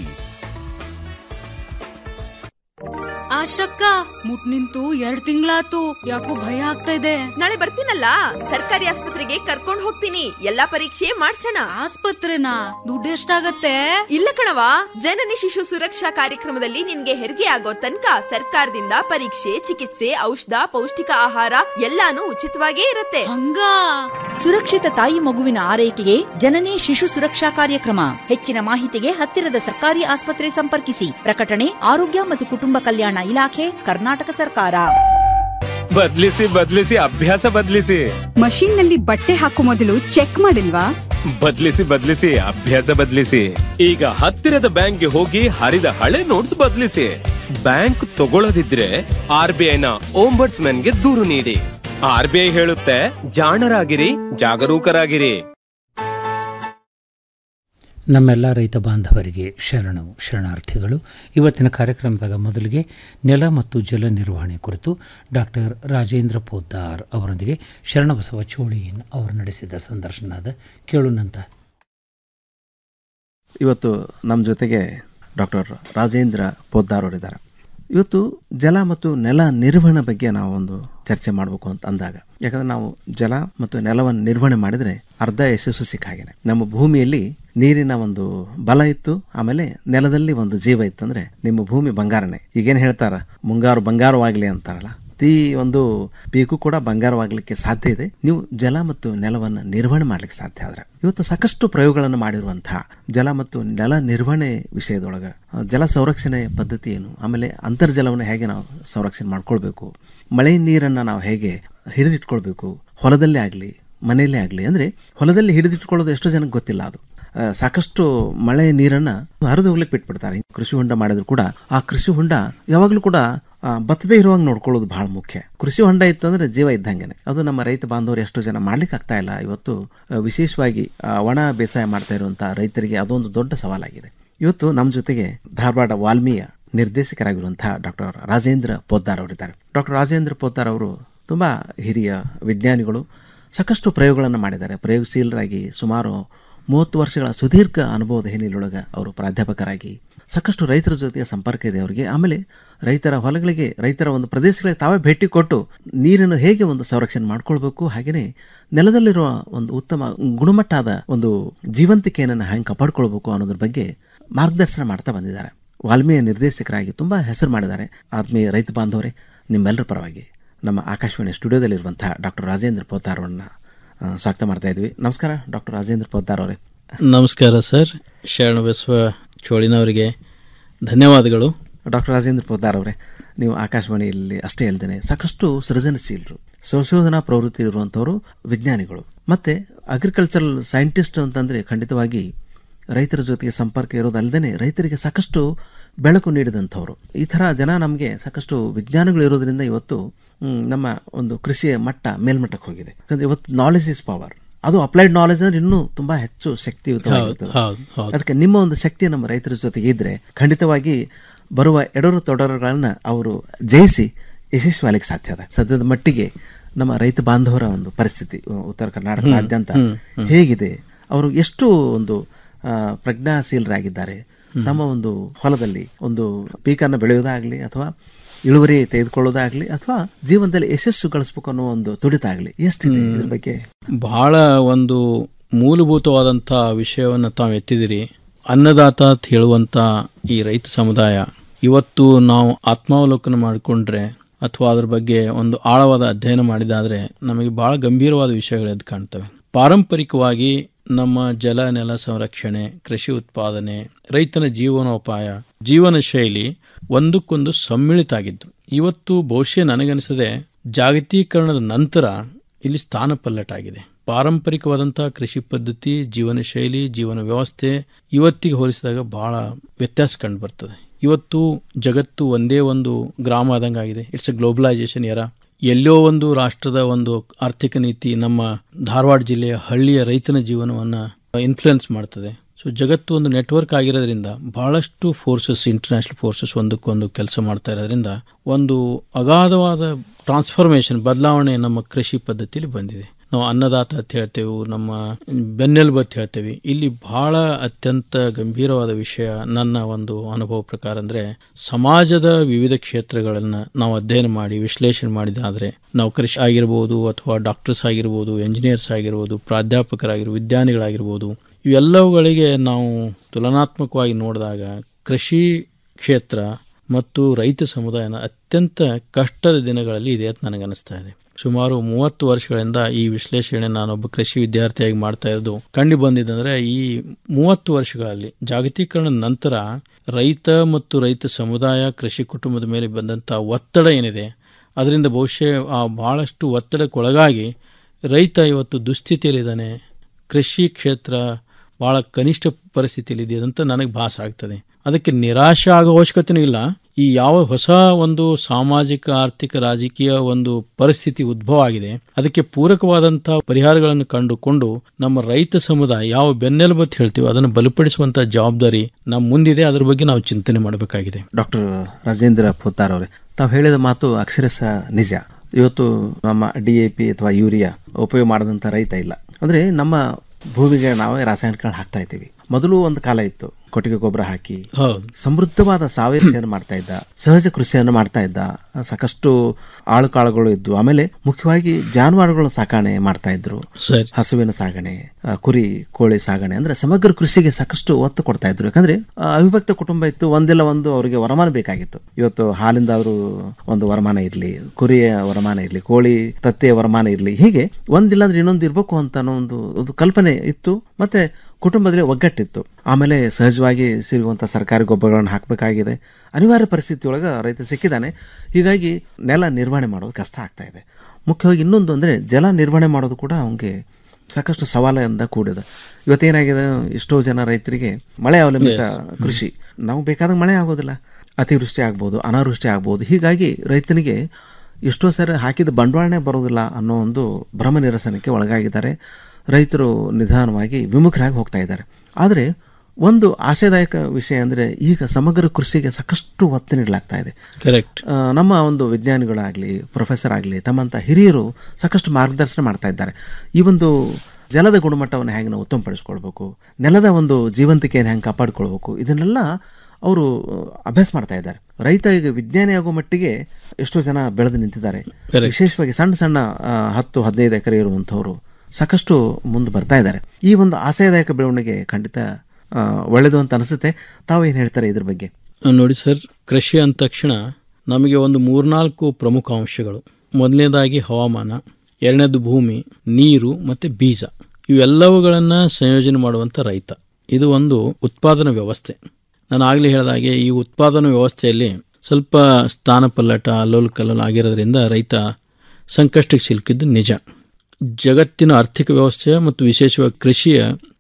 ಆಶಕ್ಕ ಮುಟ್ ನಿಂತು ಎರಡ್ ತಿಂಗಳಾತು ಯಾಕೋ ಭಯ ಆಗ್ತಾ ಇದೆ
ನಾಳೆ ಬರ್ತೀನಲ್ಲ ಸರ್ಕಾರಿ ಆಸ್ಪತ್ರೆಗೆ ಕರ್ಕೊಂಡ್ ಹೋಗ್ತೀನಿ ಎಲ್ಲಾ ಪರೀಕ್ಷೆ ಮಾಡ್ಸೋಣ
ಆಸ್ಪತ್ರೆನಾ ದುಡ್ಡು ಎಷ್ಟಾಗತ್ತೆ
ಇಲ್ಲ ಕಣವ ಜನನಿ ಶಿಶು ಸುರಕ್ಷಾ ಕಾರ್ಯಕ್ರಮದಲ್ಲಿ ನಿನ್ಗೆ ಹೆರಿಗೆ ಆಗೋ ತನಕ ಸರ್ಕಾರದಿಂದ ಪರೀಕ್ಷೆ ಚಿಕಿತ್ಸೆ ಔಷಧ ಪೌಷ್ಟಿಕ ಆಹಾರ ಎಲ್ಲಾನು ಉಚಿತವಾಗೇ ಇರುತ್ತೆ
ಹಂಗ
ಸುರಕ್ಷಿತ ತಾಯಿ ಮಗುವಿನ ಆರೈಕೆಗೆ ಜನನಿ ಶಿಶು ಸುರಕ್ಷಾ ಕಾರ್ಯಕ್ರಮ ಹೆಚ್ಚಿನ ಮಾಹಿತಿಗೆ ಹತ್ತಿರದ ಸರ್ಕಾರಿ ಆಸ್ಪತ್ರೆ ಸಂಪರ್ಕಿಸಿ ಪ್ರಕಟಣೆ ಆರೋಗ್ಯ ಮತ್ತು ಕುಟುಂಬ ಕಲ್ಯಾಣ ಇಲಾಖೆ ಕರ್ನಾಟಕ ಸರ್ಕಾರ
ಬದ್ಲಿಸಿ ಬದ್ಲಿಸಿ ಅಭ್ಯಾಸ ಬದ್ಲಿಸಿ
ಮಷೀನ್ ನಲ್ಲಿ ಬಟ್ಟೆ ಹಾಕೋ ಮೊದಲು ಚೆಕ್ ಮಾಡಿಲ್ವಾ
ಬದ್ಲಿಸಿ ಬದ್ಲಿಸಿ ಅಭ್ಯಾಸ ಬದ್ಲಿಸಿ ಈಗ ಹತ್ತಿರದ ಬ್ಯಾಂಕ್ಗೆ ಹೋಗಿ ಹರಿದ ಹಳೆ ನೋಟ್ಸ್ ಬದ್ಲಿಸಿ ಬ್ಯಾಂಕ್ ತಗೊಳ್ಳದಿದ್ರೆ ಆರ್ ಬಿ ಐನ ಓಂಬರ್ಟ್ಸ್ ಗೆ ದೂರು ನೀಡಿ ಆರ್ ಬಿ ಐ ಹೇಳುತ್ತೆ ಜಾಣರಾಗಿರಿ ಜಾಗರೂಕರಾಗಿರಿ
ನಮ್ಮೆಲ್ಲ ರೈತ ಬಾಂಧವರಿಗೆ ಶರಣು ಶರಣಾರ್ಥಿಗಳು ಇವತ್ತಿನ ಕಾರ್ಯಕ್ರಮದಾಗ ಮೊದಲಿಗೆ ನೆಲ ಮತ್ತು ಜಲ ನಿರ್ವಹಣೆ ಕುರಿತು ಡಾಕ್ಟರ್ ರಾಜೇಂದ್ರ ಪೋದ್ದಾರ್ ಅವರೊಂದಿಗೆ ಶರಣಬಸವ ಚೋಳಿಯನ್ ಅವರು ನಡೆಸಿದ ಸಂದರ್ಶನದ ಕೇಳುನಂತ
ಇವತ್ತು ನಮ್ಮ ಜೊತೆಗೆ ಡಾಕ್ಟರ್ ರಾಜೇಂದ್ರ ಪೋದ್ದಾರ್ ಅವರಿದ್ದಾರೆ ಇವತ್ತು ಜಲ ಮತ್ತು ನೆಲ ನಿರ್ವಹಣೆ ಬಗ್ಗೆ ನಾವು ಒಂದು ಚರ್ಚೆ ಮಾಡಬೇಕು ಅಂತ ಅಂದಾಗ ಯಾಕಂದ್ರೆ ನಾವು ಜಲ ಮತ್ತು ನೆಲವನ್ನು ನಿರ್ವಹಣೆ ಮಾಡಿದರೆ ಅರ್ಧ ಯಶಸ್ಸು ಸಿಕ್ಕ ಹಾಗೇನೆ ನಮ್ಮ ಭೂಮಿಯಲ್ಲಿ ನೀರಿನ ಒಂದು ಬಲ ಇತ್ತು ಆಮೇಲೆ ನೆಲದಲ್ಲಿ ಒಂದು ಜೀವ ಇತ್ತು ಅಂದ್ರೆ ನಿಮ್ಮ ಭೂಮಿ ಬಂಗಾರನೇ ಈಗೇನು ಹೇಳ್ತಾರ ಮುಂಗಾರು ಬಂಗಾರವಾಗಲಿ ಅಂತಾರಲ್ಲ ಪ್ರತಿ ಒಂದು ಪೀಕು ಕೂಡ ಬಂಗಾರವಾಗಲಿಕ್ಕೆ ಸಾಧ್ಯ ಇದೆ ನೀವು ಜಲ ಮತ್ತು ನೆಲವನ್ನು ನಿರ್ವಹಣೆ ಮಾಡ್ಲಿಕ್ಕೆ ಸಾಧ್ಯ ಆದ್ರೆ ಇವತ್ತು ಸಾಕಷ್ಟು ಪ್ರಯೋಗಗಳನ್ನು ಮಾಡಿರುವಂತಹ ಜಲ ಮತ್ತು ನೆಲ ನಿರ್ವಹಣೆ ವಿಷಯದೊಳಗೆ ಆ, ಜಲ ಸಂರಕ್ಷಣೆ ಪದ್ಧತಿ ಏನು ಆಮೇಲೆ ಅಂತರ್ಜಲವನ್ನು ಹೇಗೆ ನಾವು ಸಂರಕ್ಷಣೆ ಮಾಡ್ಕೊಳ್ಬೇಕು ಮಳೆ ನೀರನ್ನು ನಾವು ಹೇಗೆ ಹಿಡಿದಿಟ್ಕೊಳ್ಬೇಕು ಹೊಲದಲ್ಲೇ ಆಗಲಿ ಮನೆಯಲ್ಲೇ ಆಗಲಿ ಅಂದರೆ ಹೊಲದಲ್ಲಿ ಹಿಡಿದಿಟ್ಕೊಳ್ಳೋದು ಎಷ್ಟೋ ಜನಕ್ಕೆ ಗೊತ್ತಿಲ್ಲ ಅದು ಆ, ಸಾಕಷ್ಟು ಮಳೆ ನೀರನ್ನು ಹರಿದು ಹೋಗ್ಲಿಕ್ಕೆ ಬಿಟ್ಬಿಡ್ತಾರೆ ಕೃಷಿ ಹೊಂಡ ಮಾಡಿದ್ರು ಕೂಡ ಆ ಕೃಷಿ ಹೊಂಡ ಯಾವಾಗಲೂ ಕೂಡ ಆ, ಬತ್ತದೇ ಇರುವಂಗೆ ನೋಡ್ಕೊಳ್ಳೋದು ಬಹಳ ಮುಖ್ಯ ಕೃಷಿ ಹೊಂಡ ಇತ್ತು ಅಂದ್ರೆ ಜೀವ ಇದ್ದಂಗೆನೆ ಅದು ನಮ್ಮ ರೈತ ಬಾಂಧವರು ಎಷ್ಟೋ ಜನ ಮಾಡ್ಲಿಕ್ಕೆ ಆಗ್ತಾ ಇಲ್ಲ ಇವತ್ತು ಆ, ವಿಶೇಷವಾಗಿ ಆ, ಒಣ ಬೇಸಾಯ ಮಾಡ್ತಾ ಇರುವಂಥ ರೈತರಿಗೆ ಅದೊಂದು ದೊಡ್ಡ ಸವಾಲಾಗಿದೆ ಇವತ್ತು ನಮ್ಮ ಜೊತೆಗೆ ಧಾರವಾಡ ವಾಲ್ಮೀಯ ನಿರ್ದೇಶಕರಾಗಿರುವಂತಹ ಡಾಕ್ಟರ್ ರಾಜೇಂದ್ರ ಪೋದ್ದಾರ್ ಅವರಿದ್ದಾರೆ ಡಾಕ್ಟರ್ ರಾಜೇಂದ್ರ ಪೋದ್ದಾರ್ ಅವರು ತುಂಬ ಹಿರಿಯ ವಿಜ್ಞಾನಿಗಳು ಸಾಕಷ್ಟು ಪ್ರಯೋಗಗಳನ್ನು ಮಾಡಿದ್ದಾರೆ ಪ್ರಯೋಗಶೀಲರಾಗಿ ಸುಮಾರು ಮೂವತ್ತು ವರ್ಷಗಳ ಸುದೀರ್ಘ ಅನುಭವದ ಹಿನ್ನೆಲೆಯೊಳಗೆ ಅವರು ಪ್ರಾಧ್ಯಾಪಕರಾಗಿ ಸಾಕಷ್ಟು ರೈತರ ಜೊತೆಗೆ ಸಂಪರ್ಕ ಇದೆ ಅವರಿಗೆ ಆಮೇಲೆ ರೈತರ ಹೊಲಗಳಿಗೆ ರೈತರ ಒಂದು ಪ್ರದೇಶಗಳಿಗೆ ತಾವೇ ಭೇಟಿ ಕೊಟ್ಟು ನೀರನ್ನು ಹೇಗೆ ಒಂದು ಸಂರಕ್ಷಣೆ ಮಾಡ್ಕೊಳ್ಬೇಕು ಹಾಗೆಯೇ ನೆಲದಲ್ಲಿರುವ ಒಂದು ಉತ್ತಮ ಗುಣಮಟ್ಟದ ಒಂದು ಜೀವಂತಿಕೆಯನ್ನು ಹೆಂಗೆ ಕಾಪಾಡ್ಕೊಳ್ಬೇಕು ಅನ್ನೋದ್ರ ಬಗ್ಗೆ ಮಾರ್ಗದರ್ಶನ ಮಾಡ್ತಾ ಬಂದಿದ್ದಾರೆ ವಾಲ್ಮೀಯ ನಿರ್ದೇಶಕರಾಗಿ ತುಂಬ ಹೆಸರು ಮಾಡಿದ್ದಾರೆ ಆತ್ಮೀಯ ರೈತ ಬಾಂಧವರೇ ನಿಮ್ಮೆಲ್ಲರ ಪರವಾಗಿ ನಮ್ಮ ಆಕಾಶವಾಣಿ ಸ್ಟುಡಿಯೋದಲ್ಲಿರುವಂತಹ ಡಾಕ್ಟರ್ ರಾಜೇಂದ್ರ ಪೋತಾರ್ ಅವರನ್ನ ಆ, ಸ್ವಾಗತ ಮಾಡ್ತಾ ಇದ್ವಿ ನಮಸ್ಕಾರ ಡಾಕ್ಟರ್ ರಾಜೇಂದ್ರ ಪೋದ್ದಾರ್ ಅವರೇ
ನಮಸ್ಕಾರ ಸರ್ ಶರಣ ಬಸವ ಚೋಳಿನವರಿಗೆ ಧನ್ಯವಾದಗಳು
ಡಾಕ್ಟರ್ ರಾಜೇಂದ್ರ ಪೋದ್ದಾರ್ ಅವರೇ ನೀವು ಆಕಾಶವಾಣಿಯಲ್ಲಿ ಅಷ್ಟೇ ಅಲ್ಲದೆ ಸಾಕಷ್ಟು ಸೃಜನಶೀಲರು ಸಂಶೋಧನಾ ಪ್ರವೃತ್ತಿ ಇರುವಂಥವರು ವಿಜ್ಞಾನಿಗಳು ಮತ್ತು ಅಗ್ರಿಕಲ್ಚರಲ್ ಸೈಂಟಿಸ್ಟ್ ಅಂತಂದರೆ ಖಂಡಿತವಾಗಿ ರೈತರ ಜೊತೆಗೆ ಸಂಪರ್ಕ ಇರೋದಲ್ಲದೆ ರೈತರಿಗೆ ಸಾಕಷ್ಟು ಬೆಳಕು ನೀಡಿದಂಥವ್ರು ಈ ಥರ ಜನ ನಮಗೆ ಸಾಕಷ್ಟು ವಿಜ್ಞಾನಗಳು ಇರೋದ್ರಿಂದ ಇವತ್ತು ಮ್, ನಮ್ಮ ಒಂದು ಕೃಷಿಯ ಮಟ್ಟ ಮೇಲ್ಮಟ್ಟಕ್ಕೆ ಹೋಗಿದೆ ಯಾಕಂದ್ರೆ ಇವತ್ತು ನಾಲೆಜ್ ಇಸ್ ಪವರ್ ಅದು ಅಪ್ಲೈಡ್ ನಾಲೆಜ್ ಅಂದ್ರೆ ಇನ್ನೂ ತುಂಬಾ ಹೆಚ್ಚು ಶಕ್ತಿಯುತವಾಗಿರ್ತದೆ
ಹೌದು, ಹೌದು.
ಅದಕ್ಕೆ ನಿಮ್ಮ ಒಂದು ಶಕ್ತಿ ನಮ್ಮ ರೈತರ ಜೊತೆಗೆ ಇದ್ರೆ ಖಂಡಿತವಾಗಿ ಬರುವ ಎಡರು ತೊಡರುಗಳನ್ನ ಅವರು ಜಯಿಸಿ ಯಶಸ್ವಿಯಾಗಲಿಕ್ಕೆ ಸಾಧ್ಯ ಅದ ಸದ್ಯದ ಮಟ್ಟಿಗೆ ನಮ್ಮ ರೈತ ಬಾಂಧವರ ಒಂದು ಪರಿಸ್ಥಿತಿ ಉ- ಉತ್ತರ ಕರ್ನಾಟಕದಾದ್ಯಂತ
ಹ್ಮ್, ಹ್ಮ್.
ಹೇಗಿದೆ ಅವರು ಎಷ್ಟು ಒಂದು ಆ, ಪ್ರಜ್ಞಾಶೀಲರಾಗಿದ್ದಾರೆ ತಮ್ಮ ಒಂದು ಹೊಲದಲ್ಲಿ ಒಂದು ಪೀಕನ್ನು ಬೆಳೆಯೋದಾಗ್ಲಿ ಅಥವಾ ಇಳುವರಿ ತೆಗೆದುಕೊಳ್ಳೋದಾಗ್ಲಿ ಅಥವಾ ಜೀವನದಲ್ಲಿ ಯಶಸ್ಸು ಗಳಿಸ್ಬೇಕು ಅನ್ನೋ ಒಂದು ತುಡಿತ ಆಗಲಿ ಎಷ್ಟಿದೆ ಇದ್ರ ಬಗ್ಗೆ
ಬಹಳ ಒಂದು ಮೂಲಭೂತವಾದಂಥ ವಿಷಯವನ್ನು ತಾವು ಎತ್ತಿದಿರಿ ಅನ್ನದಾತ ಅಂತ ಹೇಳುವಂಥ ಈ ರೈತ ಸಮುದಾಯ ಇವತ್ತು ನಾವು ಆತ್ಮಾವಲೋಕನ ಮಾಡಿಕೊಂಡ್ರೆ ಅಥವಾ ಅದ್ರ ಬಗ್ಗೆ ಒಂದು ಆಳವಾದ ಅಧ್ಯಯನ ಮಾಡಿದಾದರೆ ನಮಗೆ ಬಹಳ ಗಂಭೀರವಾದ ವಿಷಯಗಳು ಎದ್ದು ಕಾಣ್ತವೆ ಪಾರಂಪರಿಕವಾಗಿ ನಮ್ಮ ಜಲ ನೆಲ ಸಂರಕ್ಷಣೆ ಕೃಷಿ ಉತ್ಪಾದನೆ ರೈತನ ಜೀವನೋಪಾಯ ಜೀವನ ಶೈಲಿ ಒಂದಕ್ಕೊಂದು ಸಮ್ಮಿಳಿತ ಆಗಿದ್ದು ಇವತ್ತು ಬಹುಶಃ ನನಗನಿಸದೆ ಜಾಗತೀಕರಣದ ನಂತರ ಇಲ್ಲಿ ಸ್ಥಾನ ಪಲ್ಲಟಾಗಿದೆ ಪಾರಂಪರಿಕವಾದಂಥ ಕೃಷಿ ಪದ್ಧತಿ ಜೀವನ ಶೈಲಿ ಜೀವನ ವ್ಯವಸ್ಥೆ ಇವತ್ತಿಗೆ ಹೋಲಿಸಿದಾಗ ಬಹಳ ವ್ಯತ್ಯಾಸ ಕಂಡು ಬರ್ತದೆ ಇವತ್ತು ಜಗತ್ತು ಒಂದೇ ಒಂದು ಗ್ರಾಮ ಆದಂಗೆ ಆಗಿದೆ ಇಟ್ಸ್ ಎ ಗ್ಲೋಬಲೈಸೇಷನ್ ಎರ ಎಲ್ಲೋ ಒಂದು ರಾಷ್ಟ್ರದ ಒಂದು ಆರ್ಥಿಕ ನೀತಿ ನಮ್ಮ ಧಾರವಾಡ ಜಿಲ್ಲೆಯ ಹಳ್ಳಿಯ ರೈತನ ಜೀವನವನ್ನು ಇನ್ಫ್ಲುಯೆನ್ಸ್ ಮಾಡ್ತದೆ ಸೊ ಜಗತ್ತು ಒಂದು ನೆಟ್ವರ್ಕ್ ಆಗಿರೋದ್ರಿಂದ ಬಹಳಷ್ಟು ಫೋರ್ಸಸ್ ಇಂಟರ್ನ್ಯಾಷನಲ್ ಫೋರ್ಸಸ್ ಒಂದಕ್ಕೊಂದು ಕೆಲಸ ಮಾಡ್ತಾ ಇರೋದ್ರಿಂದ ಒಂದು ಅಗಾಧವಾದ ಟ್ರಾನ್ಸ್ಫಾರ್ಮೇಷನ್ ಬದಲಾವಣೆ ನಮ್ಮ ಕೃಷಿ ಪದ್ಧತಿಯಲ್ಲಿ ಬಂದಿದೆ ನಾವು ಅನ್ನದಾತ ಅಂತ ಹೇಳ್ತೇವೆ ನಮ್ಮ ಬೆನ್ನೆಲುಬು ಅಂತ ಹೇಳ್ತೇವೆ ಇಲ್ಲಿ ಬಹಳ ಅತ್ಯಂತ ಗಂಭೀರವಾದ ವಿಷಯ ನನ್ನ ಒಂದು ಅನುಭವ ಪ್ರಕಾರ ಅಂದರೆ ಸಮಾಜದ ವಿವಿಧ ಕ್ಷೇತ್ರಗಳನ್ನು ನಾವು ಅಧ್ಯಯನ ಮಾಡಿ ವಿಶ್ಲೇಷಣೆ ಮಾಡಿದಾದರೆ ನಾವು ಕೃಷಿ ಆಗಿರ್ಬೋದು ಅಥವಾ ಡಾಕ್ಟರ್ಸ್ ಆಗಿರ್ಬೋದು ಎಂಜಿನಿಯರ್ಸ್ ಆಗಿರ್ಬೋದು ಪ್ರಾಧ್ಯಾಪಕರಾಗಿರ್ಬೋದು ವಿಜ್ಞಾನಿಗಳಾಗಿರ್ಬೋದು ಇವೆಲ್ಲವುಗಳಿಗೆ ನಾವು ತುಲನಾತ್ಮಕವಾಗಿ ನೋಡಿದಾಗ ಕೃಷಿ ಕ್ಷೇತ್ರ ಮತ್ತು ರೈತ ಸಮುದಾಯನ ಅತ್ಯಂತ ಕಷ್ಟದ ದಿನಗಳಲ್ಲಿ ಇದೆ ಅಂತ ನನಗನ್ನಿಸ್ತಾ ಇದೆ ಸುಮಾರು ಮೂವತ್ತು ವರ್ಷಗಳಿಂದ ಈ ವಿಶ್ಲೇಷಣೆ ನಾನೊಬ್ಬ ಕೃಷಿ ವಿದ್ಯಾರ್ಥಿಯಾಗಿ ಮಾಡ್ತಾ ಇರೋದು ಕಂಡು ಬಂದಿದ್ದಂದ್ರೆ ಈ ಮೂವತ್ತು ವರ್ಷಗಳಲ್ಲಿ ಜಾಗತೀಕರಣದ ನಂತರ ರೈತ ಮತ್ತು ರೈತ ಸಮುದಾಯ ಕೃಷಿ ಕುಟುಂಬದ ಮೇಲೆ ಬಂದಂಥ ಒತ್ತಡ ಏನಿದೆ ಅದರಿಂದ ಬಹುಶಃ ಆ ಬಹಳಷ್ಟು ಒತ್ತಡಕ್ಕೊಳಗಾಗಿ ರೈತ ಇವತ್ತು ದುಸ್ಥಿತಿಯಲ್ಲಿದ್ದಾನೆ ಕೃಷಿ ಕ್ಷೇತ್ರ ಭಾಳ ಕನಿಷ್ಠ ಪರಿಸ್ಥಿತಿಯಲ್ಲಿದೆ ಅಂತ ನನಗೆ ಭಾಸ ಆಗ್ತದೆ ಅದಕ್ಕೆ ನಿರಾಶೆ ಆಗೋ ಅವಶ್ಯಕತೆನೂ ಇಲ್ಲ ಈ ಯಾವ ಹೊಸ ಒಂದು ಸಾಮಾಜಿಕ ಆರ್ಥಿಕ ರಾಜಕೀಯ ಒಂದು ಪರಿಸ್ಥಿತಿ ಉದ್ಭವ ಆಗಿದೆ ಅದಕ್ಕೆ ಪೂರಕವಾದಂತಹ ಪರಿಹಾರಗಳನ್ನು ಕಂಡುಕೊಂಡು ನಮ್ಮ ರೈತ ಸಮುದಾಯ ಯಾವ ಬೆನ್ನೆಲುಬು ಅಂತ ಹೇಳ್ತೀವಿ ಅದನ್ನು ಬಲಪಡಿಸುವಂತಹ ಜವಾಬ್ದಾರಿ ನಮ್ಮ ಮುಂದಿದೆ ಅದ್ರ ಬಗ್ಗೆ ನಾವು ಚಿಂತನೆ ಮಾಡಬೇಕಾಗಿದೆ
ಡಾಕ್ಟರ್ ರಾಜೇಂದ್ರ ಪೋತಾರ್ ಅವರೇ ತಾವು ಹೇಳಿದ ಮಾತು ಅಕ್ಷರಶ ನಿಜ ಇವತ್ತು ನಮ್ಮ ಡಿ ಎ ಪಿ ಅಥವಾ ಯೂರಿಯಾ ಉಪಯೋಗ ಮಾಡದಂಥ ರೈತ ಇಲ್ಲ ಅಂದರೆ ನಮ್ಮ ಭೂಮಿಗೆ ನಾವೇ ರಾಸಾಯನಿಕಗಳನ್ನ ಹಾಕ್ತಾ ಇದ್ದೀವಿ ಮೊದಲು ಒಂದು ಕಾಲ ಇತ್ತು ಕೊಟ್ಟಿಗೆ ಗೊಬ್ಬರ ಹಾಕಿ
ಹೌದು
ಸಮೃದ್ಧವಾದ ಸಾವಯವ ಕೃಷಿಯನ್ನು ಮಾಡ್ತಾ ಇದ್ದ ಸಹಜ ಕೃಷಿಯನ್ನು ಮಾಡ್ತಾ ಇದ್ದ ಸಾಕಷ್ಟು ಆಳು ಕಾಳುಗಳು ಇದ್ವು ಆಮೇಲೆ ಮುಖ್ಯವಾಗಿ ಜಾನುವಾರುಗಳ ಸಾಕಣೆ ಮಾಡ್ತಾ ಇದ್ರು
ಸರಿ
ಹಸುವಿನ ಸಾಗಣೆ ಆ, ಕುರಿ ಕೋಳಿ ಸಾಗಣೆ ಅಂದ್ರೆ ಸಮಗ್ರ ಕೃಷಿಗೆ ಸಾಕಷ್ಟು ಒತ್ತು ಕೊಡ್ತಾ ಇದ್ರು ಯಾಕಂದ್ರೆ ಆ, ಅವಿಭಕ್ತ ಕುಟುಂಬ ಇತ್ತು ಒಂದಿಲ್ಲ ಒಂದು ಅವರಿಗೆ ವರಮಾನ ಬೇಕಾಗಿತ್ತು ಇವತ್ತು ಹಾಲಿಂದ ಅವರು ಒಂದು ವರಮಾನ ಇರಲಿ ಕುರಿಯ ವರಮಾನ ಇರಲಿ ಕೋಳಿ ತತ್ತೆಯ ವರಮಾನ ಇರಲಿ ಹೀಗೆ ಒಂದಿಲ್ಲ ಅಂದ್ರೆ ಇನ್ನೊಂದು ಇರಬೇಕು ಅಂತ ಅನ್ನೋ ಒಂದು ಒಂದು ಕಲ್ಪನೆ ಇತ್ತು ಮತ್ತೆ ಕುಟುಂಬದಲ್ಲಿ ಒಗ್ಗಟ್ಟಿತ್ತು ಆಮೇಲೆ ಸಹಜವಾಗಿ ಸಿಗುವಂಥ ಸರ್ಕಾರಿ ಗೊಬ್ಬರಗಳನ್ನು ಹಾಕಬೇಕಾಗಿದೆ ಅನಿವಾರ್ಯ ಪರಿಸ್ಥಿತಿಯೊಳಗೆ ರೈತ ಸಿಕ್ಕಿದ್ದಾನೆ ಹೀಗಾಗಿ ನೆಲ ನಿರ್ವಹಣೆ ಮಾಡೋದು ಕಷ್ಟ ಆಗ್ತಾ ಇದೆ ಮುಖ್ಯವಾಗಿ ಇನ್ನೊಂದು ಅಂದರೆ ಜಲ ನಿರ್ವಹಣೆ ಮಾಡೋದು ಕೂಡ ಅವನಿಗೆ ಸಾಕಷ್ಟು ಸವಾಲಿಂದ ಕೂಡಿದೆ ಇವತ್ತೇನಾಗಿದೆ ಎಷ್ಟೋ ಜನ ರೈತರಿಗೆ ಮಳೆ ಅವಲಂಬಿತ ಕೃಷಿ ನಾವು ಬೇಕಾದಾಗ ಮಳೆ ಆಗೋದಿಲ್ಲ ಅತಿವೃಷ್ಟಿ ಆಗ್ಬೋದು ಅನಾವೃಷ್ಟಿ ಆಗ್ಬೋದು ಹೀಗಾಗಿ ರೈತನಿಗೆ ಎಷ್ಟೋ ಸರಿ ಹಾಕಿದ ಬಂಡವಾಳನೇ ಬರೋದಿಲ್ಲ ಅನ್ನೋ ಒಂದು ಭ್ರಮ ನಿರಸನಕ್ಕೆ ಒಳಗಾಗಿದ್ದಾರೆ ರೈತರು ನಿಧಾನವಾಗಿ ವಿಮುಖರಾಗಿ ಹೋಗ್ತಾ ಇದ್ದಾರೆ ಆದರೆ ಒಂದು ಆಶಾದಾಯಕ ವಿಷಯ ಅಂದರೆ ಈಗ ಸಮಗ್ರ ಕೃಷಿಗೆ ಸಾಕಷ್ಟು ಒತ್ತು ನೀಡಲಾಗ್ತಾ ಇದೆ
ಕರೆಕ್ಟ್
ಆ, ನಮ್ಮ ಒಂದು ವಿಜ್ಞಾನಿಗಳಾಗಲಿ ಪ್ರೊಫೆಸರ್ ಆಗಲಿ ತಮ್ಮಂಥ ಹಿರಿಯರು ಸಾಕಷ್ಟು ಮಾರ್ಗದರ್ಶನ ಮಾಡ್ತಾ ಇದ್ದಾರೆ ಈ ಒಂದು ಜಲದ ಗುಣಮಟ್ಟವನ್ನು ಹೇಗೆ ನಾವು ಉತ್ತಮಪಡಿಸ್ಕೊಳ್ಬೇಕು ನೆಲದ ಒಂದು ಜೀವಂತಿಕೆಯನ್ನು ಹೆಂಗೆ ಕಾಪಾಡ್ಕೊಳ್ಬೇಕು ಇದನ್ನೆಲ್ಲ ಅವರು ಅಭ್ಯಾಸ ಮಾಡ್ತಾ ಇದ್ದಾರೆ ರೈತ ಈಗ ವಿಜ್ಞಾನಿ ಆಗೋ ಮಟ್ಟಿಗೆ ಎಷ್ಟೋ ಜನ ಬೆಳೆದು ನಿಂತಿದ್ದಾರೆ
Correct.
ವಿಶೇಷವಾಗಿ ಸಣ್ಣ ಸಣ್ಣ ಆ, ಹತ್ತು ಹದಿನೈದು ಎಕರೆ ಇರುವಂಥವ್ರು ಸಾಕಷ್ಟು ಮುಂದೆ ಬರ್ತಾ ಇದ್ದಾರೆ ಈ ಒಂದು ಆಶಯದಾಯಕ ಬೆಳವಣಿಗೆ ಖಂಡಿತ ಆ, ಒಳ್ಳೆಯದು ಅಂತ ಅನಿಸುತ್ತೆ ತಾವು ಏನು ಹೇಳ್ತಾರೆ ಇದ್ರ ಬಗ್ಗೆ
ನೋಡಿ ಸರ್ ಕೃಷಿ ಅಂದ ತಕ್ಷಣ ನಮಗೆ ಒಂದು ಮೂರ್ನಾಲ್ಕು ಪ್ರಮುಖ ಅಂಶಗಳು ಮೊದಲನೇದಾಗಿ ಹವಾಮಾನ ಎರಡನೇದು ಭೂಮಿ ನೀರು ಮತ್ತು ಬೀಜ ಇವೆಲ್ಲವುಗಳನ್ನು ಸಂಯೋಜನೆ ಮಾಡುವಂಥ ರೈತ ಇದು ಒಂದು ಉತ್ಪಾದನಾ ವ್ಯವಸ್ಥೆ ನಾನು ಆಗಲೇ ಹೇಳಿದಾಗೆ ಈ ಉತ್ಪಾದನಾ ವ್ಯವಸ್ಥೆಯಲ್ಲಿ ಸ್ವಲ್ಪ ಸ್ಥಾನ ಪಲ್ಲಟ ಅಲ್ಲೋಲ್ ಕಲ್ಲೋಲ್ ಆಗಿರೋದ್ರಿಂದ ರೈತ ಸಂಕಷ್ಟಕ್ಕೆ ಸಿಲುಕಿದ್ದು ನಿಜ ಜಗತ್ತಿನ ಆರ್ಥಿಕ ವ್ಯವಸ್ಥೆ ಮತ್ತು ವಿಶೇಷವಾಗಿ ಕೃಷಿಯ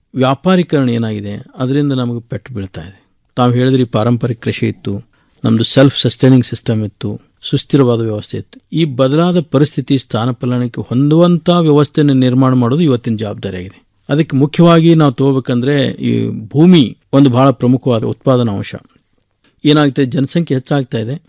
ವ್ಯಾಪಾರೀಕರಣ ಏನಾಗಿದೆ ಅದರಿಂದ ನಮಗೆ ಪೆಟ್ಟು ಬೀಳ್ತಾ ಇದೆ ತಾವು ಹೇಳಿದ್ರಿ ಪಾರಂಪರಿಕ ಕೃಷಿ ಇತ್ತು ನಮ್ಮದು ಸೆಲ್ಫ್ ಸಸ್ಟೈನಿಂಗ್ ಸಿಸ್ಟಮ್ ಇತ್ತು ಸುಸ್ಥಿರವಾದ ವ್ಯವಸ್ಥೆ ಇತ್ತು ಈ ಬದಲಾದ ಪರಿಸ್ಥಿತಿ ಸ್ಥಾನಪಲ್ಲಣಕ್ಕೆ ಹೊಂದುವಂಥ ವ್ಯವಸ್ಥೆಯನ್ನು ನಿರ್ಮಾಣ ಮಾಡೋದು ಇವತ್ತಿನ ಜವಾಬ್ದಾರಿಯಾಗಿದೆ ಅದಕ್ಕೆ ಮುಖ್ಯವಾಗಿ ನಾವು ತಗೋಬೇಕಂದ್ರೆ ಈ ಭೂಮಿ ಒಂದು ಬಹಳ ಪ್ರಮುಖವಾದ ಉತ್ಪಾದನಾ ಅಂಶ ಏನಾಗ್ತದೆ ಜನಸಂಖ್ಯೆ ಹೆಚ್ಚಾಗ್ತಾ ಇದೆ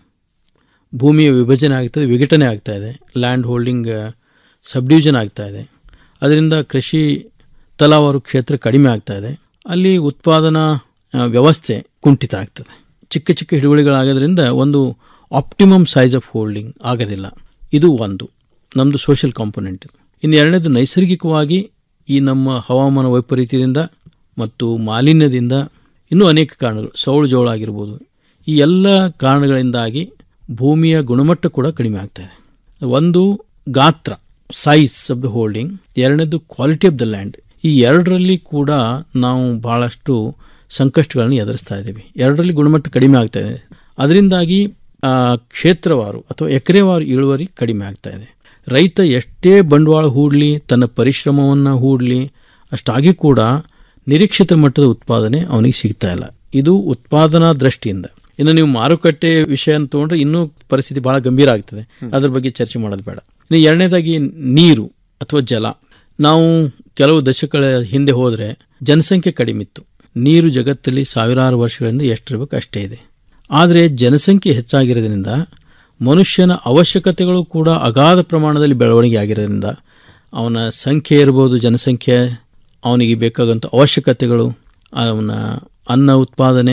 ಭೂಮಿಯ ವಿಭಜನೆ ಆಗ್ತದೆ ವಿಘಟನೆ ಆಗ್ತಾ ಇದೆ ಲ್ಯಾಂಡ್ ಹೋಲ್ಡಿಂಗ್ ಸಬ್ಡಿವಿಷನ್ ಆಗ್ತಾ ಇದೆ ಅದರಿಂದ ಕೃಷಿ ತಲಾವಾರು ಕ್ಷೇತ್ರ ಕಡಿಮೆ ಆಗ್ತಾ ಇದೆ ಅಲ್ಲಿ ಉತ್ಪಾದನಾ ಆ, ವ್ಯವಸ್ಥೆ ಕುಂಠಿತ ಆಗ್ತದೆ ಚಿಕ್ಕ ಚಿಕ್ಕ ಹಿಡುವಳಿಗಳಾಗೋದ್ರಿಂದ ಒಂದು ಆಪ್ಟಿಮಮ್ ಸೈಜ್ ಆಫ್ ಹೋಲ್ಡಿಂಗ್ ಆಗೋದಿಲ್ಲ ಇದು ಒಂದು ನಮ್ಮದು ಸೋಷಿಯಲ್ ಕಾಂಪೊನೆಂಟ್ ಇನ್ನು ಎರಡನೇದು ನೈಸರ್ಗಿಕವಾಗಿ ಈ ನಮ್ಮ ಹವಾಮಾನ ವೈಪರೀತ್ಯದಿಂದ ಮತ್ತು ಮಾಲಿನ್ಯದಿಂದ ಇನ್ನೂ ಅನೇಕ ಕಾರಣಗಳು ಸೌಳು ಜೋಳ ಆಗಿರ್ಬೋದು ಈ ಎಲ್ಲ ಕಾರಣಗಳಿಂದಾಗಿ ಭೂಮಿಯ ಗುಣಮಟ್ಟ ಕೂಡ ಕಡಿಮೆ ಆಗ್ತಾ ಇದೆ ಒಂದು ಗಾತ್ರ ಸೈಜ್ ಆಫ್ ದ ಹೋಲ್ಡಿಂಗ್ ಎರಡನೇದು ಕ್ವಾಲಿಟಿ ಆಫ್ ದ ಲ್ಯಾಂಡ್ ಈ ಎರಡರಲ್ಲಿ ಕೂಡ ನಾವು ಬಹಳಷ್ಟು ಸಂಕಷ್ಟಗಳನ್ನು ಎದುರಿಸ್ತಾ ಇದ್ದೀವಿ ಎರಡರಲ್ಲಿ ಗುಣಮಟ್ಟ ಕಡಿಮೆ ಆಗ್ತಾ ಇದೆ ಅದರಿಂದಾಗಿ ಆ, ಕ್ಷೇತ್ರವಾರು ಅಥವಾ ಎಕರೆವಾರು ಇಳುವರಿ ಕಡಿಮೆ ಆಗ್ತಾ ಇದೆ ರೈತ ಎಷ್ಟೇ ಬಂಡವಾಳ ಹೂಡಲಿ ತನ್ನ ಪರಿಶ್ರಮವನ್ನು ಹೂಡಲಿ ಅಷ್ಟಾಗಿ ಕೂಡ ನಿರೀಕ್ಷಿತ ಮಟ್ಟದ ಉತ್ಪಾದನೆ ಅವನಿಗೆ ಸಿಗ್ತಾ ಇಲ್ಲ ಇದು ಉತ್ಪಾದನಾ ದೃಷ್ಟಿಯಿಂದ ಇನ್ನು ನೀವು ಮಾರುಕಟ್ಟೆ ವಿಷಯ ಅಂತ ತಗೊಂಡ್ರೆ ಇನ್ನೂ ಪರಿಸ್ಥಿತಿ ಬಹಳ ಗಂಭೀರ ಆಗ್ತದೆ ಅದ್ರ ಬಗ್ಗೆ ಚರ್ಚೆ ಮಾಡೋದು ಬೇಡ ಇನ್ನು ಎರಡನೇದಾಗಿ ನೀರು ಅಥವಾ ಜಲ ನಾವು ಕೆಲವು ದಶಕಗಳ ಹಿಂದೆ ಹೋದರೆ ಜನಸಂಖ್ಯೆ ಕಡಿಮೆ ಇತ್ತು ನೀರು ಜಗತ್ತಲ್ಲಿ ಸಾವಿರಾರು ವರ್ಷಗಳಿಂದ ಎಷ್ಟಿರ್ಬೇಕು ಅಷ್ಟೇ ಇದೆ ಆದರೆ ಜನಸಂಖ್ಯೆ ಹೆಚ್ಚಾಗಿರೋದ್ರಿಂದ ಮನುಷ್ಯನ ಅವಶ್ಯಕತೆಗಳು ಕೂಡ ಅಗಾಧ ಪ್ರಮಾಣದಲ್ಲಿ ಬೆಳವಣಿಗೆ ಆಗಿರೋದ್ರಿಂದ ಅವನ ಸಂಖ್ಯೆ ಇರ್ಬೋದು ಜನಸಂಖ್ಯೆ ಅವನಿಗೆ ಬೇಕಾದಂಥ ಅವಶ್ಯಕತೆಗಳು ಅವನ ಅನ್ನ ಉತ್ಪಾದನೆ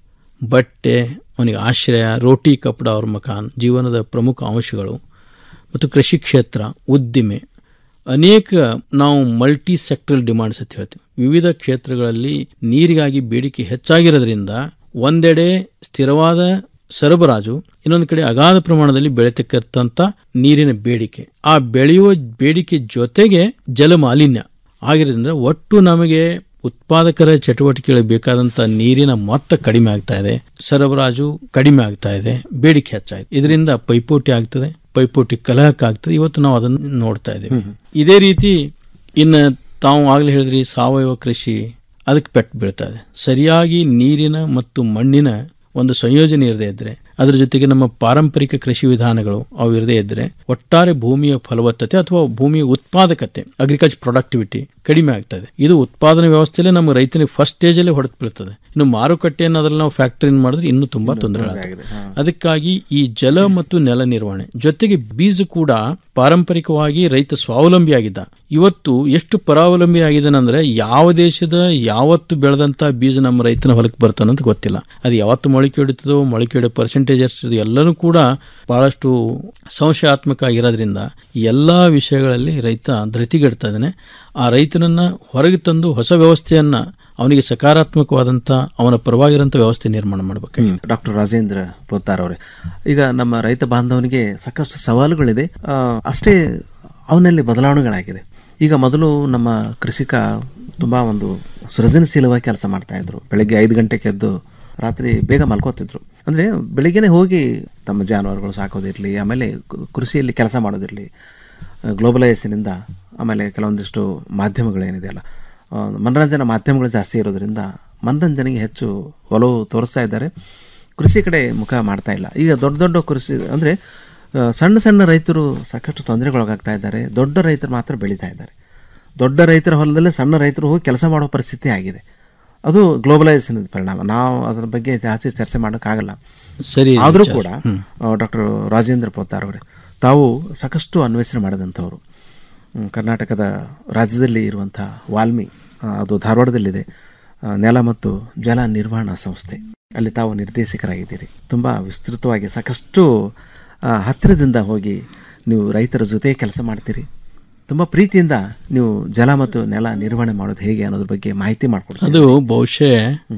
ಬಟ್ಟೆ ಅವನಿಗೆ ಆಶ್ರಯ ರೋಟಿ ಕಪಡ ಅವ್ರ ಮಕಾನ್ ಜೀವನದ ಪ್ರಮುಖ ಅಂಶಗಳು ಮತ್ತು ಕೃಷಿ ಕ್ಷೇತ್ರ ಉದ್ದಿಮೆ ಅನೇಕ ನಾವು ಮಲ್ಟಿ ಸೆಕ್ಟರಲ್ ಡಿಮಾಂಡ್ಸ್ ಅಂತ ಹೇಳ್ತೀವಿ ವಿವಿಧ ಕ್ಷೇತ್ರಗಳಲ್ಲಿ ನೀರಿಗಾಗಿ ಬೇಡಿಕೆ ಹೆಚ್ಚಾಗಿರೋದ್ರಿಂದ ಒಂದೆಡೆ ಸ್ಥಿರವಾದ ಸರಬರಾಜು ಇನ್ನೊಂದು ಕಡೆ ಅಗಾಧ ಪ್ರಮಾಣದಲ್ಲಿ ಬೆಳೆತಕ್ಕಂಥ ನೀರಿನ ಬೇಡಿಕೆ ಆ ಬೆಳೆಯುವ ಬೇಡಿಕೆ ಜೊತೆಗೆ ಜಲ ಮಾಲಿನ್ಯ ಆಗಿರೋದ್ರಿಂದ ಒಟ್ಟು ನಮಗೆ ಉತ್ಪಾದಕರ ಚಟುವಟಿಕೆಗಳಿಗೆ ಬೇಕಾದಂಥ ನೀರಿನ ಮೊತ್ತ ಕಡಿಮೆ ಆಗ್ತಾ ಇದೆ ಸರಬರಾಜು ಕಡಿಮೆ ಆಗ್ತಾ ಇದೆ ಬೇಡಿಕೆ ಹೆಚ್ಚಾಗಿದೆ ಇದರಿಂದ ಪೈಪೋಟಿ ಆಗ್ತದೆ ಪೈಪೋಟಿ ಕಲಹಕ್ಕೆ ಆಗ್ತದೆ ಇವತ್ತು ನಾವು ಅದನ್ನು ನೋಡ್ತಾ ಇದ್ದೇವೆ ಇದೇ ರೀತಿ ಇನ್ನು ತಾವು ಆಗಲೇ ಹೇಳಿದ್ರಿ ಸಾವಯವ ಕೃಷಿ ಅದಕ್ಕೆ ಪೆಟ್ಟು ಬೀಳ್ತಾ ಇದೆ ಸರಿಯಾಗಿ ನೀರಿನ ಮತ್ತು ಮಣ್ಣಿನ ಒಂದು ಸಂಯೋಜನೆ ಇರದೇ ಇದ್ರೆ ಅದರ ಜೊತೆಗೆ ನಮ್ಮ ಪಾರಂಪರಿಕ ಕೃಷಿ ವಿಧಾನಗಳು ಅವು ಇರದೇ ಇದ್ರೆ ಒಟ್ಟಾರೆ ಭೂಮಿಯ ಫಲವತ್ತತೆ ಅಥವಾ ಭೂಮಿಯ ಉತ್ಪಾದಕತೆ ಅಗ್ರಿಕಲ್ಚರ್ ಪ್ರೊಡಕ್ಟಿವಿಟಿ ಕಡಿಮೆ ಆಗ್ತದೆ ಇದು ಉತ್ಪಾದನಾ ವ್ಯವಸ್ಥೆಯಲ್ಲಿ ನಮ್ಮ ರೈತನಿಗೆ ಫಸ್ಟ್ ಸ್ಟೇಜಲ್ಲಿ ಹೊಡೆದು ಬೀಳ್ತದೆ ಇನ್ನು ಮಾರುಕಟ್ಟೆಯನ್ನು ಅದರಲ್ಲಿ ನಾವು ಫ್ಯಾಕ್ಟರಿ ಮಾಡಿದ್ರೆ ಇನ್ನೂ ತುಂಬಾ ತೊಂದರೆ ಆಗುತ್ತೆ ಅದಕ್ಕಾಗಿ ಈ ಜಲ ಮತ್ತು ನೆಲ ನಿರ್ವಹಣೆ ಜೊತೆಗೆ ಬೀಜ ಕೂಡ ಪಾರಂಪರಿಕವಾಗಿ ರೈತ ಸ್ವಾವಲಂಬಿಯಾಗಿದ್ದ ಇವತ್ತು ಎಷ್ಟು ಪರಾವಲಂಬಿ ಆಗಿದ್ದಾನಂದ್ರೆ ಯಾವ ದೇಶದ ಯಾವತ್ತು ಬೆಳೆದಂತ ಬೀಜ ನಮ್ಮ ರೈತನ ಹೊಲಕ್ಕೆ ಬರ್ತಾನೆ ಅಂತ ಗೊತ್ತಿಲ್ಲ ಅದು ಯಾವತ್ತು ಮೊಳಕೆ ಹೊಡಿತದೋ ಮೊಳಕೆ ಹೊಡೆಯೋ ಪರ್ಸೆಂಟೇಜ್ ಎಷ್ಟಿದೆ ಎಲ್ಲನೂ ಕೂಡ ಬಹಳಷ್ಟು ಸಂಶಯಾತ್ಮಕ ಆಗಿರೋದ್ರಿಂದ ಎಲ್ಲ ವಿಷಯಗಳಲ್ಲಿ ರೈತ ಧೃತಿಗೆಡ್ತಾ ಇದ್ದಾನೆ ಆ ರೈತನನ್ನ ಹೊರಗೆ ತಂದು ಹೊಸ ವ್ಯವಸ್ಥೆಯನ್ನ ಅವನಿಗೆ ಸಕಾರಾತ್ಮಕವಾದಂಥ ಅವನ ಪರವಾಗಿರೋಂಥ ವ್ಯವಸ್ಥೆ ನಿರ್ಮಾಣ ಮಾಡಬೇಕು
ಡಾಕ್ಟರ್ ರಾಜೇಂದ್ರ ಪೋತ್ತಾರ್ ಅವರೇ ಈಗ ನಮ್ಮ ರೈತ ಬಾಂಧವನಿಗೆ ಸಾಕಷ್ಟು ಸವಾಲುಗಳಿದೆ ಆ, ಅಷ್ಟೇ ಅವನಲ್ಲಿ ಬದಲಾವಣೆಗಳಾಗಿದೆ ಈಗ ಮೊದಲು ನಮ್ಮ ಕೃಷಿಕ ತುಂಬ ಒಂದು ಸೃಜನಶೀಲವಾಗಿ ಕೆಲಸ ಮಾಡ್ತಾ ಇದ್ರು ಬೆಳಗ್ಗೆ ಐದು ಗಂಟೆಗೆ ಎದ್ದು ರಾತ್ರಿ ಬೇಗ ಮಲ್ಕೋತಿದ್ರು ಅಂದರೆ ಬೆಳಿಗ್ಗೆನೇ ಹೋಗಿ ತಮ್ಮ ಜಾನುವಾರುಗಳು ಸಾಕೋದಿರಲಿ ಆಮೇಲೆ ಕು- ಕೃಷಿಯಲ್ಲಿ ಕೆಲಸ ಮಾಡೋದಿರಲಿ ಗ್ಲೋಬಲೈಸೇಷನಿಂದ ಆಮೇಲೆ ಕೆಲವೊಂದಿಷ್ಟು ಮಾಧ್ಯಮಗಳೇನಿದೆಯಲ್ಲ ಆ, ಮನರಂಜನಾ ಮಾಧ್ಯಮಗಳು ಜಾಸ್ತಿ ಇರೋದ್ರಿಂದ ಮನರಂಜನೆಗೆ ಹೆಚ್ಚು ಒಲವು ತೋರಿಸ್ತಾ ಇದ್ದಾರೆ ಕೃಷಿ ಕಡೆ ಮುಖ ಮಾಡ್ತಾ ಇಲ್ಲ ಈಗ ದೊಡ್ಡ ದೊಡ್ಡ ಕೃಷಿ ಅಂದರೆ ಸಣ್ಣ ಸಣ್ಣ ರೈತರು ಸಾಕಷ್ಟು ತೊಂದರೆಗೊಳಗಾಗ್ತಾ ಇದ್ದಾರೆ ದೊಡ್ಡ ರೈತರು ಮಾತ್ರ ಬೆಳೀತಾ ಇದ್ದಾರೆ ದೊಡ್ಡ ರೈತರ ಹೊಲದಲ್ಲೇ ಸಣ್ಣ ರೈತರು ಹೋಗಿ ಕೆಲಸ ಮಾಡೋ ಪರಿಸ್ಥಿತಿ ಆಗಿದೆ ಅದು ಗ್ಲೋಬಲೈಸೇಷನ್ ಪರಿಣಾಮ ನಾವು ಅದರ ಬಗ್ಗೆ ಜಾಸ್ತಿ ಚರ್ಚೆ ಮಾಡೋಕ್ಕಾಗಲ್ಲ
ಸರಿ
ಆದರೂ
ವಿಚಾರ.
ಕೂಡ
ಹ್ಮ್.
ಡಾಕ್ಟರ್ ರಾಜೇಂದ್ರ ಪೋತ್ತಾರ್ ಅವರೇ ತಾವು ಸಾಕಷ್ಟು ಅನ್ವೇಷಣೆ ಮಾಡಿದಂಥವ್ರು ಹ್ಮ್, ಕರ್ನಾಟಕದ ರಾಜ್ಯದಲ್ಲಿ ಇರುವಂಥ ವಾಲ್ಮಿ ಆ, ಅದು ಧಾರವಾಡದಲ್ಲಿದೆ ಆ, ನೆಲ ಮತ್ತು ಜಲ ನಿರ್ವಹಣಾ ಸಂಸ್ಥೆ ಅಲ್ಲಿ ತಾವು ನಿರ್ದೇಶಕರಾಗಿದ್ದೀರಿ ತುಂಬ ವಿಸ್ತೃತವಾಗಿ ಸಾಕಷ್ಟು ಆ, ಹತ್ತಿರದಿಂದ ಹೋಗಿ ನೀವು ರೈತರ ಜೊತೆ ಕೆಲಸ ಮಾಡ್ತೀರಿ ತುಂಬ ಪ್ರೀತಿಯಿಂದ ನೀವು ಜಲ ಮತ್ತು ನೆಲ ನಿರ್ವಹಣೆ ಮಾಡೋದು ಹೇಗೆ ಅನ್ನೋದ್ರ ಬಗ್ಗೆ ಮಾಹಿತಿ ಮಾಡಿಕೊಡ್ತೀರಿ
ಅದು ಬಹುಶಃ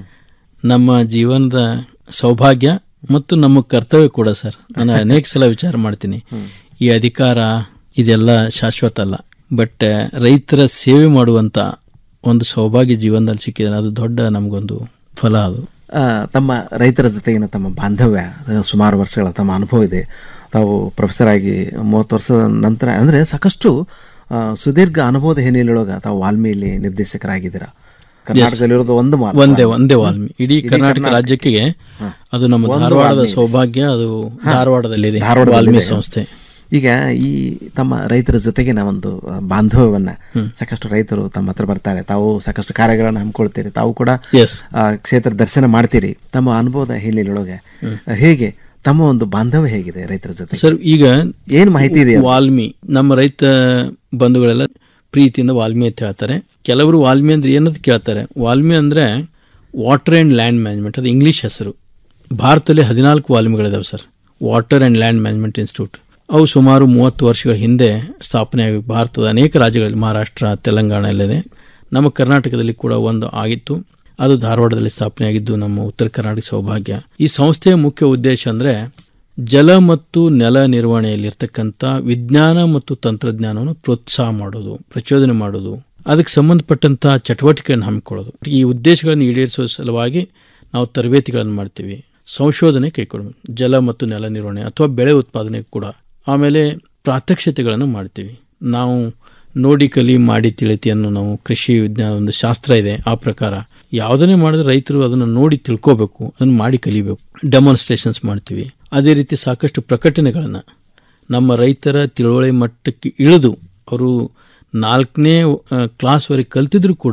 ನಮ್ಮ ಜೀವನದ ಸೌಭಾಗ್ಯ ಮತ್ತು ನಮ್ಮ ಕರ್ತವ್ಯ ಕೂಡ ಸರ್ ನಾನು ಅನೇಕ ಸಲ ವಿಚಾರ ಮಾಡ್ತೀನಿ ಈ ಅಧಿಕಾರ ಇದೆಲ್ಲ ಶಾಶ್ವತ ಅಲ್ಲ ಬಟ್ ರೈತರ ಸೇವೆ ಮಾಡುವಂತ ಒಂದು ಸೌಭಾಗ್ಯ ಜೀವನದಲ್ಲಿ ಸಿಕ್ಕಿದ್ರೆ ಅದು ದೊಡ್ಡ ನಮಗೊಂದು ಫಲ ಅದು
ಆ, ತಮ್ಮ ರೈತರ ಜೊತೆಗಿನ ತಮ್ಮ ಬಾಂಧವ್ಯ ಅದು ಸುಮಾರು ವರ್ಷಗಳ ತಮ್ಮ ಅನುಭವ ಇದೆ ತಾವು ಪ್ರೊಫೆಸರ್ ಆಗಿ ಮೂವತ್ತು ವರ್ಷದ ನಂತರ ಅಂದರೆ ಸಾಕಷ್ಟು ಆ, ಸುದೀರ್ಘ ಅನುಭವದ ಹಿನ್ನೆಲೆಯೊಳಗೆ ತಾವು ವಾಲ್ಮೀಲಿ ನಿರ್ದೇಶಕರಾಗಿದ್ದೀರಾ ಕರ್ನಾಟಕದಲ್ಲಿರೋದು ಒಂದು ಮಾತ್ರ
ಒಂದೇ
ವಾಲ್ಮಿ.
ಒಂದೇ ವಾಲ್ಮಿ ಇಡೀ ಕರ್ನಾಟಕ ರಾಜ್ಯಕ್ಕೆ ಅದು ನಮ್ಮ
ಒಂದು
ಧಾರವಾಡದ
ವಾಲ್ಮಿ.
ಸೌಭಾಗ್ಯ ಅದು
ಹಾ.
ಧಾರವಾಡದಲ್ಲಿದೆ
ಧಾರವಾಡದಲ್ಲಿದೆ.
ವಾಲ್ಮಿ ಸಂಸ್ಥೆ
ಈಗ ಈ ತಮ್ಮ ರೈತರ ಜೊತೆಗೆ ನಾವೊಂದು ಆ, ಬಾಂಧವ್ಯವನ್ನ ಸಾಕಷ್ಟು ರೈತರು ತಮ್ಮ ಹತ್ರ ಬರ್ತಾರೆ ತಾವು ಸಾಕಷ್ಟು ಕಾರ್ಯಗಳನ್ನು ಹಮ್ಮಿಕೊಳ್ತೀರಿ ತಾವು ಕೂಡ ಆ, ಕ್ಷೇತ್ರ ದರ್ಶನ ಮಾಡ್ತೀರಿ ತಮ್ಮ ಅನುಭವದ ಹಿನ್ನೆಲೆಯೊಳಗೆ ಆ, ಹೇಗೆ ತಮ್ಮ ಒಂದು ಬಾಂಧವ್ಯ ಹೇಗಿದೆ ರೈತರ ಜೊತೆ
ಸರ್ ಈಗ
ಏನ್ ಮಾಹಿತಿ ಇದೆ
ವಾಲ್ಮಿ ನಮ್ಮ ರೈತ ಬಂಧುಗಳೆಲ್ಲ ಪ್ರೀತಿಯಿಂದ ವಾಲ್ಮಿ ಅಂತ ಹೇಳ್ತಾರೆ ಕೆಲವರು ವಾಲ್ಮಿ ಅಂದ್ರೆ ಏನಂತ ಕೇಳ್ತಾರೆ ವಾಲ್ಮಿ ಅಂದ್ರೆ ವಾಟರ್ ಆ್ಯಂಡ್ ಲ್ಯಾಂಡ್ ಮ್ಯಾನೇಜ್ಮೆಂಟ್ ಅದು ಇಂಗ್ಲಿಷ್ ಹೆಸರು ಭಾರತದಲ್ಲಿ ಹದಿನಾಲ್ಕು ವಾಲ್ಮಿಗಳಿದಾವೆ sir water and land management institute ಅವು ಸುಮಾರು ಮೂವತ್ತು ವರ್ಷಗಳ ಹಿಂದೆ ಸ್ಥಾಪನೆಯಾಗಿ ಭಾರತದ ಅನೇಕ ರಾಜ್ಯಗಳಲ್ಲಿ ಮಹಾರಾಷ್ಟ್ರ ತೆಲಂಗಾಣ ಎಲ್ಲದೆ ನಮ್ಮ ಕರ್ನಾಟಕದಲ್ಲಿ ಕೂಡ ಒಂದು ಆಗಿತ್ತು ಅದು ಧಾರವಾಡದಲ್ಲಿ ಸ್ಥಾಪನೆಯಾಗಿದ್ದು ನಮ್ಮ ಉತ್ತರ ಕರ್ನಾಟಕ ಸೌಭಾಗ್ಯ ಈ ಸಂಸ್ಥೆಯ ಮುಖ್ಯ ಉದ್ದೇಶ ಅಂದರೆ ಜಲ ಮತ್ತು ನೆಲ ನಿರ್ವಹಣೆಯಲ್ಲಿರ್ತಕ್ಕಂಥ ವಿಜ್ಞಾನ ಮತ್ತು ತಂತ್ರಜ್ಞಾನವನ್ನು ಪ್ರೋತ್ಸಾಹ ಮಾಡೋದು ಪ್ರಚೋದನೆ ಮಾಡೋದು ಅದಕ್ಕೆ ಸಂಬಂಧಪಟ್ಟಂಥ ಚಟುವಟಿಕೆಯನ್ನು ಹಮ್ಮಿಕೊಳ್ಳೋದು ಈ ಉದ್ದೇಶಗಳನ್ನು ಈಡೇರಿಸುವ ಸಲುವಾಗಿ ನಾವು ತರಬೇತಿಗಳನ್ನು ಮಾಡ್ತೀವಿ ಸಂಶೋಧನೆ ಕೈಗೊಳ್ಳೋದು ಜಲ ಮತ್ತು ನೆಲ ನಿರ್ವಹಣೆ ಅಥವಾ ಬೆಳೆ ಉತ್ಪಾದನೆ ಕೂಡ ಆಮೇಲೆ ಪ್ರಾತ್ಯಕ್ಷತೆಗಳನ್ನು ಮಾಡ್ತೀವಿ ನಾವು ನೋಡಿ ಕಲಿ ಮಾಡಿ ತಿಳಿತಿ ಅನ್ನೋ ನಾವು ಕೃಷಿ ವಿಜ್ಞಾನ ಒಂದು ಶಾಸ್ತ್ರ ಇದೆ ಆ ಪ್ರಕಾರ ಯಾವುದನ್ನೇ ಮಾಡಿದ್ರೆ ರೈತರು ಅದನ್ನು ನೋಡಿ ತಿಳ್ಕೋಬೇಕು ಅದನ್ನು ಮಾಡಿ ಕಲಿಬೇಕು ಡೆಮಾನ್ಸ್ಟ್ರೇಷನ್ಸ್ ಮಾಡ್ತೀವಿ ಅದೇ ರೀತಿ ಸಾಕಷ್ಟು ಪ್ರಕಟಣೆಗಳನ್ನು ನಮ್ಮ ರೈತರ ತಿಳುವಳಿ ಮಟ್ಟಕ್ಕೆ ಇಳಿದು ಅವರು ನಾಲ್ಕನೇ ಕ್ಲಾಸ್ವರೆಗೆ ಕಲ್ತಿದ್ರು ಕೂಡ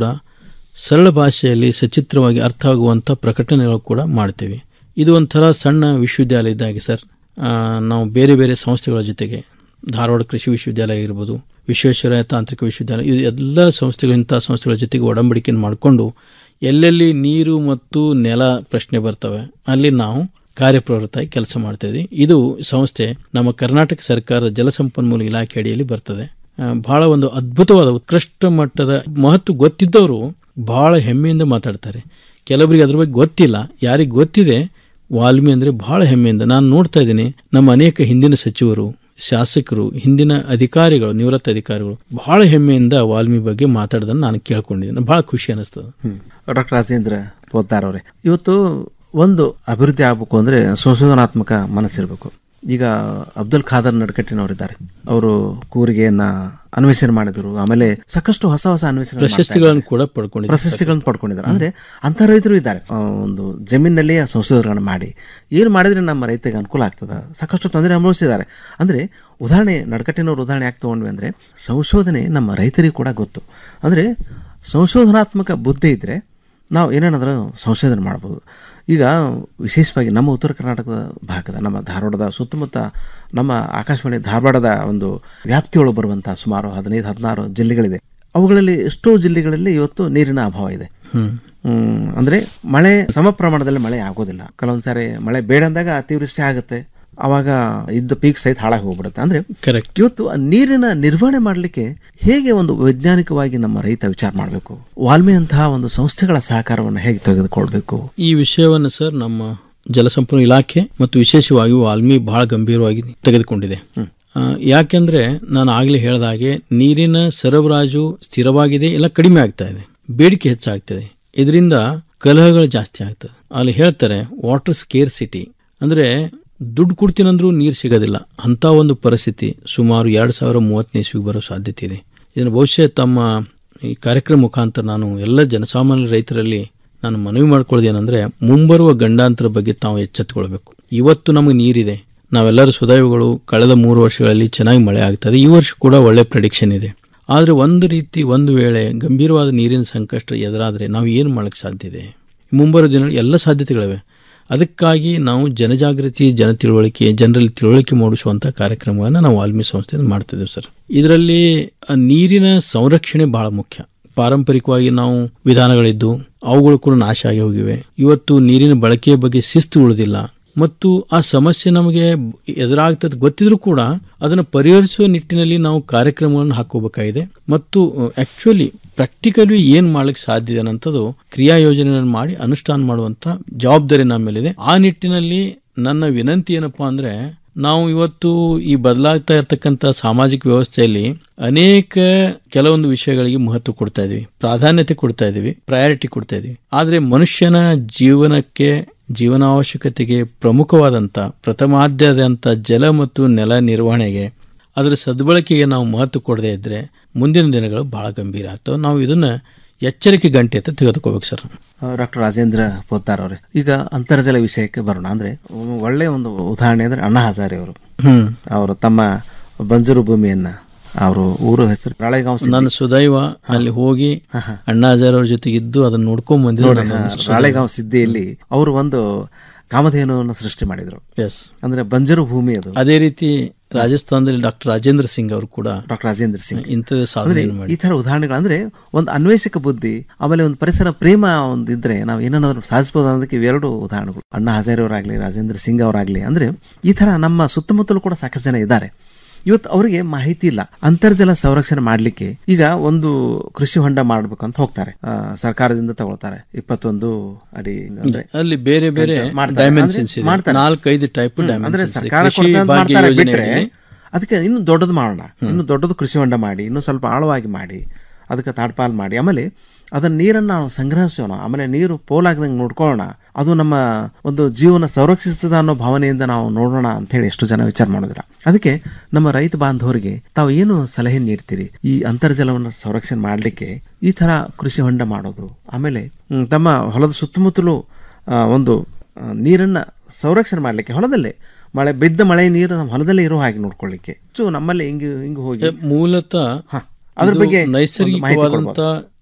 ಸರಳ ಭಾಷೆಯಲ್ಲಿ ಸಚಿತ್ರವಾಗಿ ಅರ್ಥ ಆಗುವಂಥ ಪ್ರಕಟಣೆಗಳು ಕೂಡ ಮಾಡ್ತೀವಿ ಇದು ಒಂಥರ ಸಣ್ಣ ವಿಶ್ವವಿದ್ಯಾಲಯ ಇದ್ದಾಗೆ ಸರ್ ಆ, ನಾವು ಬೇರೆ ಬೇರೆ ಸಂಸ್ಥೆಗಳ ಜೊತೆಗೆ ಧಾರವಾಡ ಕೃಷಿ ವಿಶ್ವವಿದ್ಯಾಲಯ ಇರ್ಬೋದು ವಿಶ್ವೇಶ್ವರಯ್ಯ ತಾಂತ್ರಿಕ ವಿಶ್ವವಿದ್ಯಾಲಯ ಇದು ಎಲ್ಲ ಸಂಸ್ಥೆಗಳು ಇಂಥ ಸಂಸ್ಥೆಗಳ ಜೊತೆಗೆ ಒಡಂಬಡಿಕೆಯನ್ನು ಮಾಡಿಕೊಂಡು ಎಲ್ಲೆಲ್ಲಿ ನೀರು ಮತ್ತು ನೆಲ ಪ್ರಶ್ನೆ ಬರ್ತವೆ ಅಲ್ಲಿ ನಾವು ಕಾರ್ಯಪ್ರವೃತ್ತಾಗಿ ಕೆಲಸ ಮಾಡ್ತಾ ಇದ್ದೀವಿ ಇದು ಸಂಸ್ಥೆ ನಮ್ಮ ಕರ್ನಾಟಕ ಸರ್ಕಾರದ ಜಲಸಂಪನ್ಮೂಲ ಇಲಾಖೆ ಅಡಿಯಲ್ಲಿ ಬರ್ತದೆ ಆ, ಬಹಳ ಒಂದು ಅದ್ಭುತವಾದ ಉತ್ಕೃಷ್ಟ ಮಟ್ಟದ ಮಹತ್ವ ಗೊತ್ತಿದ್ದವರು ಬಹಳ ಹೆಮ್ಮೆಯಿಂದ ಮಾತಾಡ್ತಾರೆ ಕೆಲವರಿಗೆ ಅದ್ರ ಬಗ್ಗೆ ಗೊತ್ತಿಲ್ಲ ಯಾರಿಗೆ ಗೊತ್ತಿದೆ ವಾಲ್ಮಿ ಅಂದರೆ ಬಹಳ ಹೆಮ್ಮೆಯಿಂದ ನಾನು ನೋಡ್ತಾ ಇದ್ದೀನಿ ನಮ್ಮ ಅನೇಕ ಹಿಂದಿನ ಸಚಿವರು ಶಾಸಕರು ಹಿಂದಿನ ಅಧಿಕಾರಿಗಳು ನಿವೃತ್ತ ಅಧಿಕಾರಿಗಳು ಬಹಳ ಹೆಮ್ಮೆಯಿಂದ ವಾಲ್ಮಿ ಬಗ್ಗೆ ಮಾತಾಡೋದನ್ನು ನಾನು ಕೇಳ್ಕೊಂಡಿದ್ದೀನಿ ಬಹಳ ಖುಷಿ ಅನಿಸ್ತದೆ
ಡಾಕ್ಟರ್ ರಾಜೇಂದ್ರ ಪೋದ್ದಾರ್ ಅವರೇ ಇವತ್ತು ಒಂದು ಅಭಿವೃದ್ಧಿ ಆಗಬೇಕು ಅಂದರೆ ಸಂಶೋಧನಾತ್ಮಕ ಮನಸ್ಸಿರಬೇಕು ಈಗ ಅಬ್ದುಲ್ ಖಾದರ್ ನಡ್ಕಟ್ಟಿನವರಿದ್ದಾರೆ ಅವರು ಕೂರಿಗೆಯನ್ನ ಅನ್ವೇಷಣೆ ಮಾಡಿದರು ಆಮೇಲೆ ಸಾಕಷ್ಟು ಹೊಸ ಹೊಸ ಅನ್ವೇಷಣೆ
ಪ್ರಶಸ್ತಿಗಳನ್ನು ಕೂಡ ಪಡ್ಕೊಂಡಿದ್ದಾರೆ.
ಪ್ರಶಸ್ತಿಗಳನ್ನು ಪಡ್ಕೊಂಡಿದ್ದಾರೆ ಅಂದ್ರೆ ಅಂತ ರೈತರು ಇದ್ದಾರೆ ಆ, ಒಂದು ಜಮೀನಿನಲ್ಲಿ ಸಂಶೋಧನೆಗಳನ್ನು ಮಾಡಿ ಏನು ಮಾಡಿದ್ರೆ ನಮ್ಮ ರೈತರಿಗೆ ಅನುಕೂಲ ಆಗ್ತದೆ ಸಾಕಷ್ಟು ತೊಂದರೆ ಅನುಭವಿಸಿದ್ದಾರೆ ಅಂದ್ರೆ ಉದಾಹರಣೆ ನಡ್ಕಟ್ಟಿನವ್ರ ಉದಾಹರಣೆ ಯಾಕೆ ತಗೊಂಡ್ವಿ ಅಂದ್ರೆ ಸಂಶೋಧನೆ ನಮ್ಮ ರೈತರಿಗೆ ಕೂಡ ಗೊತ್ತು ಅಂದ್ರೆ ಸಂಶೋಧನಾತ್ಮಕ ಬುದ್ಧಿ ಇದ್ರೆ ನಾವು ಏನೇನಾದರೂ ಸಂಶೋಧನೆ ಮಾಡ್ಬೋದು ಈಗ ವಿಶೇಷವಾಗಿ ನಮ್ಮ ಉತ್ತರ ಕರ್ನಾಟಕದ ಭಾಗದ ನಮ್ಮ ಧಾರವಾಡದ ಸುತ್ತಮುತ್ತ ನಮ್ಮ ಆಕಾಶವಾಣಿ ಧಾರವಾಡದ ಒಂದು ವ್ಯಾಪ್ತಿಯೊಳಗೆ ಬರುವಂಥ ಸುಮಾರು ಹದಿನೈದು ಹದಿನಾರು ಜಿಲ್ಲೆಗಳಿದೆ ಅವುಗಳಲ್ಲಿ ಎಷ್ಟೋ ಜಿಲ್ಲೆಗಳಲ್ಲಿ ಇವತ್ತು ನೀರಿನ ಅಭಾವ ಇದೆ
ಹ್ಮ್.
ಹ್ಮ್, ಅಂದ್ರೆ ಮಳೆ ಸಮ ಪ್ರಮಾಣದಲ್ಲಿ ಮಳೆ ಆಗೋದಿಲ್ಲ ಕೆಲವೊಂದು ಸಾರಿ ಮಳೆ ಬೇಡ ಅಂದಾಗ ಅತಿವೃಷ್ಟಿ ಆಗುತ್ತೆ ಅವಾಗ ಇದ್ದ ಪೀಕ್ ಸಹಿತ ಹಾಳಾಗಿ ಹೋಗ್ಬಿಡುತ್ತೆ ಅಂದ್ರೆ
ಕರೆಕ್ಟ್
ಇವತ್ತು ಆ ನೀರಿನ ನಿರ್ವಹಣೆ ಮಾಡಲಿಕ್ಕೆ ಹೇಗೆ ಒಂದು ವೈಜ್ಞಾನಿಕವಾಗಿ ನಮ್ಮ ರೈತ ವಿಚಾರ ಮಾಡಬೇಕು ವಾಲ್ಮಿ ಅಂತಹ ಒಂದು ಸಂಸ್ಥೆಗಳ ಸಹಕಾರವನ್ನು ಹೇಗೆ ತೆಗೆದುಕೊಳ್ಬೇಕು
ಈ ವಿಷಯವನ್ನು ಸರ್ ನಮ್ಮ ಜಲಸಂಪನ್ಮೂಲ ಇಲಾಖೆ ಮತ್ತು ವಿಶೇಷವಾಗಿ ವಾಲ್ಮಿ ಬಹಳ ಗಂಭೀರವಾಗಿ ತೆಗೆದುಕೊಂಡಿದೆ ಆ, ಯಾಕೆಂದ್ರೆ ನಾನು ಆಗಲೇ ಹೇಳಿದ ಹಾಗೆ ನೀರಿನ ಸರಬರಾಜು ಸ್ಥಿರವಾಗಿದೆ ಇಲ್ಲ ಕಡಿಮೆ ಆಗ್ತಾ ಇದೆ ಬೇಡಿಕೆ ಹೆಚ್ಚಾಗ್ತದೆ ಇದರಿಂದ ಕಲಹಗಳು ಜಾಸ್ತಿ ಆಗ್ತದೆ ಅಲ್ಲಿ ಹೇಳ್ತಾರೆ ವಾಟರ್ ಸ್ಕೇರ್ ಸಿಟಿ ಅಂದ್ರೆ ದುಡ್ಡು ಕೊಡ್ತೀನಂದ್ರೂ ನೀರು ಸಿಗೋದಿಲ್ಲ ಅಂಥ ಒಂದು ಪರಿಸ್ಥಿತಿ ಸುಮಾರು ಎರಡು ಸಾವಿರ ಮೂವತ್ತನೇ ಇಸ್ವಿಗೆ ಬರೋ ಸಾಧ್ಯತೆ ಇದೆ ಇದನ್ನು ಬಹುಶಃ ತಮ್ಮ ಈ ಕಾರ್ಯಕ್ರಮ ಮುಖಾಂತರ ನಾನು ಎಲ್ಲ ಜನಸಾಮಾನ್ಯ ರೈತರಲ್ಲಿ ನಾನು ಮನವಿ ಮಾಡ್ಕೊಳ್ಳೋದೇನೆಂದ್ರೆ ಮುಂಬರುವ ಗಂಡಾಂತರ ಬಗ್ಗೆ ತಾವು ಎಚ್ಚೆತ್ತುಕೊಳ್ಬೇಕು ಇವತ್ತು ನಮಗೆ ನೀರಿದೆ ನಾವೆಲ್ಲರೂ ಸುದೈವಗಳು ಕಳೆದ ಮೂರು ವರ್ಷಗಳಲ್ಲಿ ಚೆನ್ನಾಗಿ ಮಳೆ ಆಗ್ತದೆ ಈ ವರ್ಷ ಕೂಡ ಒಳ್ಳೆ ಪ್ರೆಡಿಕ್ಷನ್ ಇದೆ ಆದರೆ ಒಂದು ರೀತಿ ಒಂದು ವೇಳೆ ಗಂಭೀರವಾದ ನೀರಿನ ಸಂಕಷ್ಟ ಎದುರಾದರೆ ನಾವು ಏನು ಮಾಡೋಕ್ಕೆ ಸಾಧ್ಯ ಇದೆ ಮುಂಬರುವ ದಿನ ಎಲ್ಲ ಸಾಧ್ಯತೆಗಳಿವೆ ಅದಕ್ಕಾಗಿ ನಾವು ಜನಜಾಗೃತಿ ಜನ ತಿಳುವಳಿಕೆ ಜನರಲ್ಲಿ ತಿಳುವಳಿಕೆ ಮೂಡಿಸುವಂಥ ಕಾರ್ಯಕ್ರಮಗಳನ್ನು ನಾವು ವಾಲ್ಮಿ ಸಂಸ್ಥೆಯಿಂದ ಮಾಡ್ತಿದ್ದೇವೆ ಸರ್ ಇದರಲ್ಲಿ ಆ, ನೀರಿನ ಸಂರಕ್ಷಣೆ ಬಹಳ ಮುಖ್ಯ ಪಾರಂಪರಿಕವಾಗಿ ನಾವು ವಿಧಾನಗಳಿದ್ದು ಅವುಗಳು ಕೂಡ ನಾಶ ಆಗಿ ಹೋಗಿವೆ ಇವತ್ತು ನೀರಿನ ಬಳಕೆಯ ಬಗ್ಗೆ ಶಿಸ್ತು ಉಳಿದಿಲ್ಲ ಮತ್ತು ಆ ಸಮಸ್ಯೆ ನಮಗೆ ಎದುರಾಗ್ತದೆ ಗೊತ್ತಿದ್ರೂ ಕೂಡ ಅದನ್ನು ಪರಿಹರಿಸುವ ನಿಟ್ಟಿನಲ್ಲಿ ನಾವು ಕಾರ್ಯಕ್ರಮವನ್ನು ಹಾಕೋಬೇಕಾಗಿದೆ ಮತ್ತು ಆಕ್ಚುಲಿ ಪ್ರಾಕ್ಟಿಕಲಿ ಏನ್ ಮಾಡ್ಲಿಕ್ಕೆ ಸಾಧ್ಯ ಇದೆ ಅನ್ನೋಂಥದ್ದು ಕ್ರಿಯಾ ಯೋಜನೆಗಳನ್ನು ಮಾಡಿ ಅನುಷ್ಠಾನ ಮಾಡುವಂತ ಜವಾಬ್ದಾರಿ ನಮ್ಮ ಮೇಲಿದೆ ಆ ನಿಟ್ಟಿನಲ್ಲಿ ನನ್ನ ವಿನಂತಿ ಏನಪ್ಪಾ ಅಂದ್ರೆ ನಾವು ಇವತ್ತು ಈ ಬದಲಾಗ್ತಾ ಇರತಕ್ಕಂಥ ಸಾಮಾಜಿಕ ವ್ಯವಸ್ಥೆಯಲ್ಲಿ ಅನೇಕ ಕೆಲವೊಂದು ವಿಷಯಗಳಿಗೆ ಮಹತ್ವ ಕೊಡ್ತಾ ಇದೀವಿ ಪ್ರಾಧಾನ್ಯತೆ ಕೊಡ್ತಾ ಇದೀವಿ ಪ್ರಯಾರಿಟಿ ಕೊಡ್ತಾ ಇದೀವಿ ಆದ್ರೆ ಮನುಷ್ಯನ ಜೀವನಕ್ಕೆ ಜೀವನಾವಶ್ಯಕತೆಗೆ ಪ್ರಮುಖವಾದಂಥ ಪ್ರಥಮಾದ್ಯದಂಥ ಜಲ ಮತ್ತು ನೆಲ ನಿರ್ವಹಣೆಗೆ ಅದರ ಸದ್ಬಳಕೆಗೆ ನಾವು ಮಹತ್ವ ಕೊಡದೇ ಇದ್ದರೆ ಮುಂದಿನ ದಿನಗಳು ಬಹಳ ಗಂಭೀರ ಆಗ್ತವೆ ನಾವು ಇದನ್ನು ಎಚ್ಚರಿಕೆ ಗಂಟೆ ಅಂತ ತೆಗೆದುಕೋಬೇಕು ಸರ್
ಡಾಕ್ಟರ್ ರಾಜೇಂದ್ರ ಪೋದ್ದಾರ್ ಅವರೇ ಈಗ ಅಂತರ್ಜಲ ವಿಷಯಕ್ಕೆ ಬರೋಣ ಅಂದ್ರೆ ಒಳ್ಳೆಯ ಒಂದು ಉದಾಹರಣೆ ಅಂದ್ರೆ ಅಣ್ಣಾ ಹಜಾರೆ ಅವರು
ಹ್ಮ್.
ಅವರು ತಮ್ಮ ಬಂಜರು ಭೂಮಿಯನ್ನ ಅವರು ಊರು ಹೆಸರು ರಾಳೆಗಾಂವ್ ಸಿದ್ದಿ.
ನನ್ನ ಸುದೈವ ಅಲ್ಲಿ ಹೋಗಿ ಅಣ್ಣಾಜಾರ್ ಅವ್ರ ಜೊತೆಗೆ ಇದ್ದು ಅದನ್ನ ನೋಡ್ಕೊಂಡ್
ನೋಡಿ,
ಬಂದಿದ್ದು
ಹಾ,
ನನ್ನ ಸುದೈವ.
ರಾಳೆಗಾಂವ್ ಸಿದ್ದಿಯಲ್ಲಿ ಅವರು ಒಂದು ಕಾಮಧೇನುವನ್ನು ಸೃಷ್ಟಿ ಮಾಡಿದ್ರು
ಎಸ್
ಅಂದ್ರೆ ಬಂಜರು ಭೂಮಿ ಅದು
ಅದೇ ರೀತಿ ರಾಜಸ್ಥಾನದಲ್ಲಿ ಡಾಕ್ಟರ್ ರಾಜೇಂದ್ರ ಸಿಂಗ್ ಅವರು ಕೂಡ
ಡಾಕ್ಟರ್ ರಾಜೇಂದ್ರ ಸಿಂಗ್
ಇಂಥದ್ದು
ಅಂದ್ರೆ
ಸಾಧನೆ
ಈ
ಮಾಡಿ
ತರ ಉದಾಹರಣೆಗಳು ಅಂದ್ರೆ ಒಂದು ಅನ್ವೇಷಕ ಬುದ್ಧಿ ಆಮೇಲೆ ಒಂದು ಪರಿಸರ ಪ್ರೇಮ ಒಂದು ಇದ್ರೆ ನಾವು ಏನನ್ನಾದ್ರೂ ಸಾಧಿಸಬಹುದು ಅನ್ನೋದಕ್ಕೆ ಇವೆರಡು ಉದಾಹರಣೆಗಳು ಅಣ್ಣಾ ಹಜಾರೆ ಅವರಾಗ್ಲಿ ರಾಜೇಂದ್ರ ಸಿಂಗ್ ಅವರಾಗ್ಲಿ ಅಂದ್ರೆ ಈ ತರ ನಮ್ಮ ಸುತ್ತಮುತ್ತಲೂ ಕೂಡ ಸಾಕಷ್ಟು ಜನ ಇದ್ದಾರೆ ಇವತ್ತು ಅವರಿಗೆ ಮಾಹಿತಿ ಇಲ್ಲ ಅಂತರ್ಜಲ ಸಂರಕ್ಷಣೆ ಮಾಡ್ಲಿಕ್ಕೆ ಈಗ ಒಂದು ಕೃಷಿ ಹೊಂಡ ಮಾಡ್ಬೇಕು ಅಂತ ಹೋಗ್ತಾರೆ ಆ, ಸರ್ಕಾರದಿಂದ ತಗೊಳ್ತಾರೆ ಇಪ್ಪತ್ತೊಂದು ಅಡಿ ಅಂದ್ರೆ
ಅಲ್ಲಿ ಬೇರೆ ಬೇರೆ
ಮಾಡ್ತಾರೆ.
ಡೈಮೆನ್ಷನ್ಸ್
ಅಂದ್ರೆ
ಇದೆ
ಮಾಡ್ತಾರೆ.
ನಾಲ್ಕೈದು ಟೈಪ್
ಹ್ಮ್, ಅಂದ್ರೆ
ಡೈಮೆನ್ಷನ್ಸ್
ಸರ್ಕಾರ
ಕೃಷಿ
ಕೊಡ್ತದೆ ಅಂತ
ಭಾಗ್ಯ
ಮಾಡ್ತಾರೆ ಬಿಟ್ರೆ
ಯೋಜನೆಯಲ್ಲಿ
ಅದಕ್ಕೆ ಇನ್ನು ದೊಡ್ಡದು ಮಾಡೋಣ ಇನ್ನು ದೊಡ್ಡದು ಕೃಷಿ ಹೊಂಡ ಮಾಡಿ ಇನ್ನೂ ಸ್ವಲ್ಪ ಆಳವಾಗಿ ಮಾಡಿ ಅದಕ್ಕೆ ತಾಡ್ಪಾಲ್ ಮಾಡಿ ಆಮೇಲೆ ಅದನ್ನ ನೀರನ್ನು ನಾವು ಸಂಗ್ರಹಿಸೋಣ ಆಮೇಲೆ ನೀರು ಪೋಲಾಗದಂಗೆ ನೋಡ್ಕೊಳ್ಳೋಣ ಅದು ನಮ್ಮ ಒಂದು ಜೀವನ ಸಂರಕ್ಷಿಸ್ತದ ಅನ್ನೋ ಭಾವನೆಯಿಂದ ನಾವು ನೋಡೋಣ ಅಂತ ಹೇಳಿ ಎಷ್ಟು ಜನ ವಿಚಾರ ಮಾಡೋದಿಲ್ಲ ಅದಕ್ಕೆ ನಮ್ಮ ರೈತ ಬಾಂಧವರಿಗೆ ತಾವು ಏನು ಸಲಹೆ ನೀಡ್ತೀರಿ ಈ ಅಂತರ್ಜಲವನ್ನು ಸಂರಕ್ಷಣೆ ಮಾಡಲಿಕ್ಕೆ ಈ ಥರ ಕೃಷಿ ಹೊಂಡ ಮಾಡೋದು ಆಮೇಲೆ ಹ್ಮ್, ತಮ್ಮ ಹೊಲದ ಸುತ್ತಮುತ್ತಲೂ ಆ, ಒಂದು ಆ, ನೀರನ್ನ ಸಂರಕ್ಷಣೆ ಮಾಡಲಿಕ್ಕೆ ಹೊಲದಲ್ಲೇ ಮಳೆ ಬಿದ್ದ ಮಳೆ ನೀರು ನಮ್ಮ ಹೊಲದಲ್ಲೇ ಇರೋ ಹಾಗೆ ನೋಡ್ಕೊಳ್ಳಿಕ್ಕೆ ಸೊ ನಮ್ಮಲ್ಲಿ ಹಿಂಗೆ ಹಿಂಗೆ ಹೋಗಿ
ಎ, ಮೂಲತಃ
ಅದ್ರ
ಇದು
ಬಗ್ಗೆ ಒಂದು ಮಾಹಿತಿ
ನೈಸರ್ಗಿಕವಾದಂಥ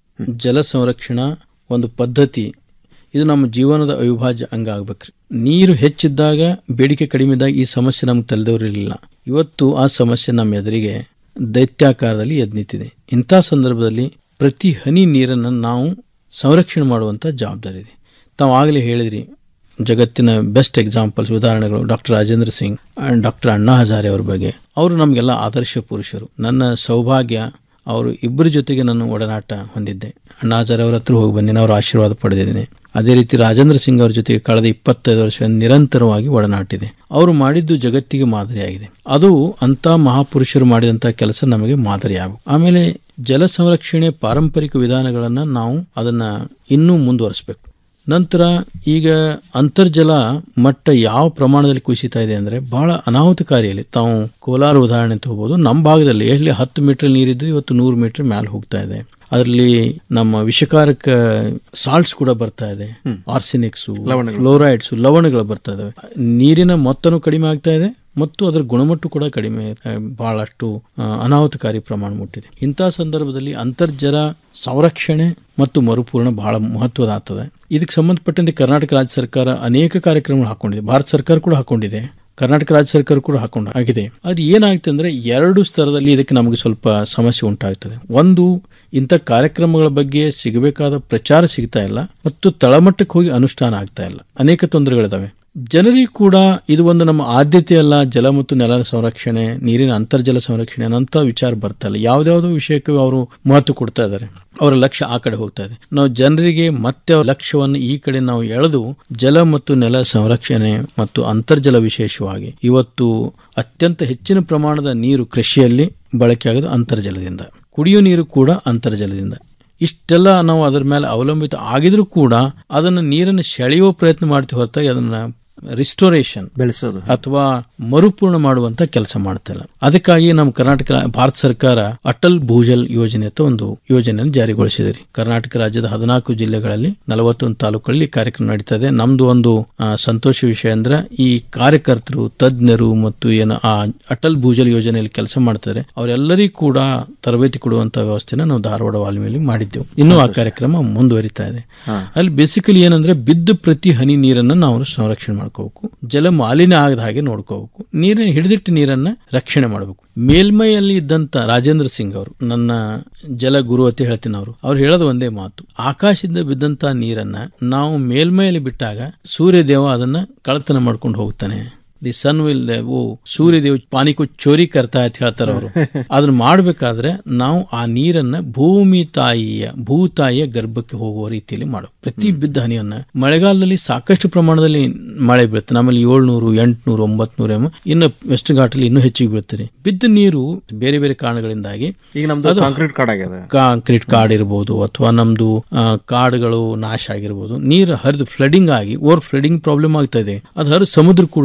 ಜಲ ಸಂರಕ್ಷಣಾ ಒಂದು ಪದ್ಧತಿ ಇದು ನಮ್ಮ ಜೀವನದ ಅವಿಭಾಜ್ಯ ಅಂಗ ಆಗ್ಬೇಕ್ರಿ ನೀರು ಹೆಚ್ಚಿದ್ದಾಗ ಬೇಡಿಕೆ ಕಡಿಮೆ ಇದ್ದಾಗ ಈ ಸಮಸ್ಯೆ ನಮ್ಗೆ ತಲೆದವರಿರಲಿಲ್ಲ ಇವತ್ತು ಆ ಸಮಸ್ಯೆ ನಮ್ಮ ಎದುರಿಗೆ ದೈತ್ಯಾಕಾರದಲ್ಲಿ ಎದ್ದು ನಿಂತಿದೆ ಇಂಥ ಸಂದರ್ಭದಲ್ಲಿ ಪ್ರತಿ ಹನಿ ನೀರನ್ನು ನಾವು ಸಂರಕ್ಷಣೆ ಮಾಡುವಂಥ ಜವಾಬ್ದಾರಿ ಇದೆ ತಾವು ಆಗಲೇ ಹೇಳಿದ್ರಿ ಜಗತ್ತಿನ ಬೆಸ್ಟ್ ಎಕ್ಸಾಂಪಲ್ಸ್ ಉದಾಹರಣೆಗಳು doctor Rajendra Singh and doctor Anna Hazare ಅವ್ರ ಬಗ್ಗೆ ಅವರು ನಮಗೆಲ್ಲ ಆದರ್ಶ ಪುರುಷರು ನನ್ನ ಸೌಭಾಗ್ಯ ಅವರು ಇಬ್ಬರ ಜೊತೆಗೆ ನಾನು ಒಡನಾಟ ಹೊಂದಿದ್ದೆ ಅಣ್ಣಾ ಹಜಾರೆ ಅವ್ರ ಹತ್ರ ಹೋಗಿ ಬಂದಿನಿ ಅವ್ರ ಆಶೀರ್ವಾದ ಪಡೆದಿದ್ದೀನಿ ಅದೇ ರೀತಿ ರಾಜೇಂದ್ರ ಸಿಂಗ್ ಅವ್ರ ಜೊತೆಗೆ ಕಳೆದ ಇಪ್ಪತ್ತೈದು ವರ್ಷ ನಿರಂತರವಾಗಿ ಒಡನಾಟಿದೆ ಅವರು ಮಾಡಿದ್ದು ಜಗತ್ತಿಗೆ ಮಾದರಿಯಾಗಿದೆ ಅದು ಅಂತ ಮಹಾಪುರುಷರು ಮಾಡಿದಂಥ ಕೆಲಸ ನಮಗೆ ಮಾದರಿಯಾಗಬೇಕು ಆಮೇಲೆ ಜಲ ಸಂರಕ್ಷಣೆ ಪಾರಂಪರಿಕ ವಿಧಾನಗಳನ್ನು ನಾವು ಅದನ್ನ ಇನ್ನೂ ಮುಂದುವರಿಸಬೇಕು ನಂತರ ಈಗ ಅಂತರ್ಜಲ ಮಟ್ಟ ಯಾವ ಪ್ರಮಾಣದಲ್ಲಿ ಕುಸಿತಾ ಇದೆ ಅಂದ್ರೆ ಬಹಳ ಅನಾಹುತಕಾರಿಯಲ್ಲಿ ತಾವು ಕೋಲಾರ ಉದಾಹರಣೆ ತಗೋಬಹುದು ನಮ್ಮ ಭಾಗದಲ್ಲಿ ಎಲ್ಲಿ ಹತ್ತು ಮೀಟರ್ ನೀರಿದ್ದು ಇವತ್ತು ನೂರು ಮೀಟರ್ ಮ್ಯಾಲೆ ಹೋಗ್ತಾ ಇದೆ ಅದರಲ್ಲಿ ನಮ್ಮ ವಿಷಕಾರಕ ಸಾಲ್ಟ್ಸ್ ಕೂಡ ಬರ್ತಾ ಇದೆ ಆರ್ಸಿನಿಕ್ಸ್
ಲವಣಗಳು.
ಫ್ಲೋರೈಡ್ಸ್ ಲವಣಗಳು ಬರ್ತಾ ಇದಾವೆ ನೀರಿನ ಮೊತ್ತನೂ ಕಡಿಮೆ ಆಗ್ತಾ ಇದೆ ಮತ್ತು ಅದರ ಗುಣಮಟ್ಟ ಕೂಡ ಕಡಿಮೆ ಆ, ಬಹಳಷ್ಟು ಆ, ಅನಾಹುತಕಾರಿ ಪ್ರಮಾಣ ಮುಟ್ಟಿದೆ ಇಂಥ ಸಂದರ್ಭದಲ್ಲಿ ಅಂತರ್ಜಲ ಸಂರಕ್ಷಣೆ ಮತ್ತು ಮರುಪೂರ್ಣ ಬಹಳ ಮಹತ್ವದ ಆಗ್ತದೆ ಇದಕ್ಕೆ ಸಂಬಂಧಪಟ್ಟಂತೆ ಕರ್ನಾಟಕ ರಾಜ್ಯ ಸರ್ಕಾರ ಅನೇಕ ಕಾರ್ಯಕ್ರಮಗಳು ಹಾಕೊಂಡಿದೆ ಭಾರತ ಸರ್ಕಾರ ಕೂಡ ಹಾಕೊಂಡಿದೆ ಕರ್ನಾಟಕ ರಾಜ್ಯ ಸರ್ಕಾರ ಕೂಡ ಹಾಕೊಂಡು ಆಗಿದೆ ಅದು ಏನಾಗುತ್ತೆ ಅಂದ್ರೆ ಎರಡು ಸ್ತರದಲ್ಲಿ ಇದಕ್ಕೆ ನಮಗೆ ಸ್ವಲ್ಪ ಸಮಸ್ಯೆ ಉಂಟಾಗ್ತದೆ ಒಂದು ಇಂಥ ಕಾರ್ಯಕ್ರಮಗಳ ಬಗ್ಗೆ ಸಿಗಬೇಕಾದ ಪ್ರಚಾರ ಸಿಗ್ತಾ ಇಲ್ಲ ಮತ್ತು ತಳಮಟ್ಟಕ್ಕೆ ಹೋಗಿ ಅನುಷ್ಠಾನ ಆಗ್ತಾ ಇಲ್ಲ ಅನೇಕ ತೊಂದರೆಗಳಿದಾವೆ ಜನರಿಗೆ ಕೂಡ ಇದು ಒಂದು ನಮ್ಮ ಆದ್ಯತೆ ಅಲ್ಲ ಜಲ ಮತ್ತು ನೆಲ ಸಂರಕ್ಷಣೆ ನೀರಿನ ಅಂತರ್ಜಲ ಸಂರಕ್ಷಣೆ ಅನ್ನೋಂಥ ವಿಚಾರ ಬರ್ತಾ ಇಲ್ಲ ಯಾವ್ದಾವುದೋ ವಿಷಯಕ್ಕೆ ಅವರು ಮಹತ್ವ ಕೊಡ್ತಾ ಇದ್ದಾರೆ ಅವರ ಲಕ್ಷ್ಯ ಆ ಕಡೆ ಹೋಗ್ತಾ ಇದೆ ನಾವು ಜನರಿಗೆ ಮತ್ತೆ ಅವರ ಲಕ್ಷ್ಯವನ್ನು ಈ ಕಡೆ ನಾವು ಎಳೆದು ಜಲ ಮತ್ತು ನೆಲ ಸಂರಕ್ಷಣೆ ಮತ್ತು ಅಂತರ್ಜಲ ವಿಶೇಷವಾಗಿ ಇವತ್ತು ಅತ್ಯಂತ ಹೆಚ್ಚಿನ ಪ್ರಮಾಣದ ನೀರು ಕೃಷಿಯಲ್ಲಿ ಬಳಕೆಯಾಗೋದು ಅಂತರ್ಜಲದಿಂದ ಕುಡಿಯೋ ನೀರು ಕೂಡ ಅಂತರ್ಜಲದಿಂದ ಇಷ್ಟೆಲ್ಲ ನಾವು ಅದರ ಮೇಲೆ ಅವಲಂಬಿತ ಆಗಿದ್ರೂ ಕೂಡ ಅದನ್ನು ನೀರನ್ನು ಸೆಳೆಯುವ ಪ್ರಯತ್ನ ಮಾಡ್ತೀವಿ ಹೊರತಾಗಿ ಅದನ್ನ ರಿಸ್ಟೋರೇಷನ್
ಬೆಳೆಸೋದು
ಅಥವಾ ಮರುಪೂರ್ಣ ಮಾಡುವಂತ ಕೆಲಸ ಮಾಡ್ತಾ ಇಲ್ಲ ಅದಕ್ಕಾಗಿ ನಮ್ಮ ಕರ್ನಾಟಕ ಭಾರತ ಸರ್ಕಾರ ಅಟಲ್ ಭೂಜಲ್ ಯೋಜನೆ ಅಂತ ಒಂದು ಯೋಜನೆಯನ್ನು ಜಾರಿಗೊಳಿಸಿದೆ ಕರ್ನಾಟಕ ರಾಜ್ಯದ ಹದಿನಾಲ್ಕು ಜಿಲ್ಲೆಗಳಲ್ಲಿ ನಲವತ್ತೊಂದು ತಾಲೂಕಲ್ಲಿ ಕಾರ್ಯಕ್ರಮ ನಡೀತಾ ಇದೆ ನಮ್ದು ಒಂದು ಆ, ಸಂತೋಷ ವಿಷಯ ಅಂದ್ರೆ ಈ ಕಾರ್ಯಕರ್ತರು ತಜ್ಞರು ಮತ್ತು ಏನು ಆ ಅಟಲ್ ಭೂಜಲ್ ಯೋಜನೆಯಲ್ಲಿ ಕೆಲಸ ಮಾಡ್ತಾರೆ ಅವರೆಲ್ಲರಿಗೂ ಕೂಡ ತರಬೇತಿ ಕೊಡುವಂತ ವ್ಯವಸ್ಥೆನ ನಾವು ಧಾರವಾಡ ವಾಲ್ಮೀಲಿ ಮಾಡಿದ್ದೆವು ಇನ್ನೂ ಆ ಕಾರ್ಯಕ್ರಮ ಮುಂದುವರಿತಾ ಇದೆ ಅಲ್ಲಿ ಬೇಸಿಕಲಿ ಏನಂದ್ರೆ ಬಿದ್ದ ಪ್ರತಿ ಹನಿ ನೀರನ್ನ ನಾವು ಸಂರಕ್ಷಣೆ ಮಾಡ್ಕೋಬೇಕು ಜಲ ಮಾಲಿನ್ಯ ಆಗದ ಹಾಗೆ ನೋಡ್ಕೋಬೇಕು ನೀರಿನ ಹಿಡಿದಿಟ್ಟ ನೀರನ್ನ ರಕ್ಷಣೆ ಮಾಡಬೇಕು ಮೇಲ್ಮೈಯಲ್ಲಿ ಇದ್ದಂತ ರಾಜೇಂದ್ರ ಸಿಂಗ್ ಅವರು ನನ್ನ ಜಲ ಗುರು ಅಂತ ಹೇಳ್ತೀನಿ ಅವರು ಅವ್ರು ಹೇಳೋದು ಒಂದೇ ಮಾತು ಆಕಾಶದಿಂದ ಬಿದ್ದಂತ ನೀರನ್ನ ನಾವು ಮೇಲ್ಮೈಯಲ್ಲಿ ಬಿಟ್ಟಾಗ ಸೂರ್ಯದೇವ ಅದನ್ನ ಕಳತನ ಮಾಡ್ಕೊಂಡು ಹೋಗ್ತಾನೆ ದಿ ಸನ್ ವಿಲ್ ಓ ಸೂರ್ಯದೇವ್ ಪಾನಿಕು ಚೋರಿ ಕರ್ತಾ ಅಂತ ಹೇಳ್ತಾರೆ ಅವರು ಅದನ್ನ ಮಾಡ್ಬೇಕಾದ್ರೆ ನಾವು ಆ ನೀರನ್ನ ಭೂಮಿ ತಾಯಿಯ ಭೂತಾಯಿಯ ಗರ್ಭಕ್ಕೆ ಹೋಗುವ ರೀತಿಯಲ್ಲಿ ಮಾಡಬೇಕು ಪ್ರತಿ ಬಿದ್ದ ಹನಿಯನ್ನ ಮಳೆಗಾಲದಲ್ಲಿ ಸಾಕಷ್ಟು ಪ್ರಮಾಣದಲ್ಲಿ ಮಳೆ ಬೀಳುತ್ತೆ ನಮ್ಮಲ್ಲಿ ಏಳ್ನೂರು ಎಂಟ್ನೂರು ಒಂಬತ್ನೂರು ಎಂ ಇನ್ನು ವೆಸ್ಟ್ ಘಾಟಲ್ಲಿ ಇನ್ನೂ ಹೆಚ್ಚಿಗೆ ಬೀಳ್ತಾರೆ ಬಿದ್ದ ನೀರು ಬೇರೆ ಬೇರೆ ಕಾರಣಗಳಿಂದಾಗಿ
ಈಗ ನಮ್ದು
ಅದು
ಕಾಂಕ್ರೀಟ್ ಕಾಡ್ ಆಗ್ಯದ
ಕಾಂಕ್ರೀಟ್ ಕಾಡ್ ಇರ್ಬೋದು ಅಥವಾ ನಮ್ದು ಆ, ಕಾಡುಗಳು ನಾಶ ಆಗಿರ್ಬೋದು ನೀರು ಹರಿದು ಫ್ಲಡಿಂಗ್ ಆಗಿ ಓವರ್ ಫ್ಲಡಿಂಗ್ ಪ್ರಾಬ್ಲಮ್ ಆಗ್ತಾ ಇದೆ ಅದು ಹರಿದು ಸಮುದ್ರ ಕೂಡುವಂತ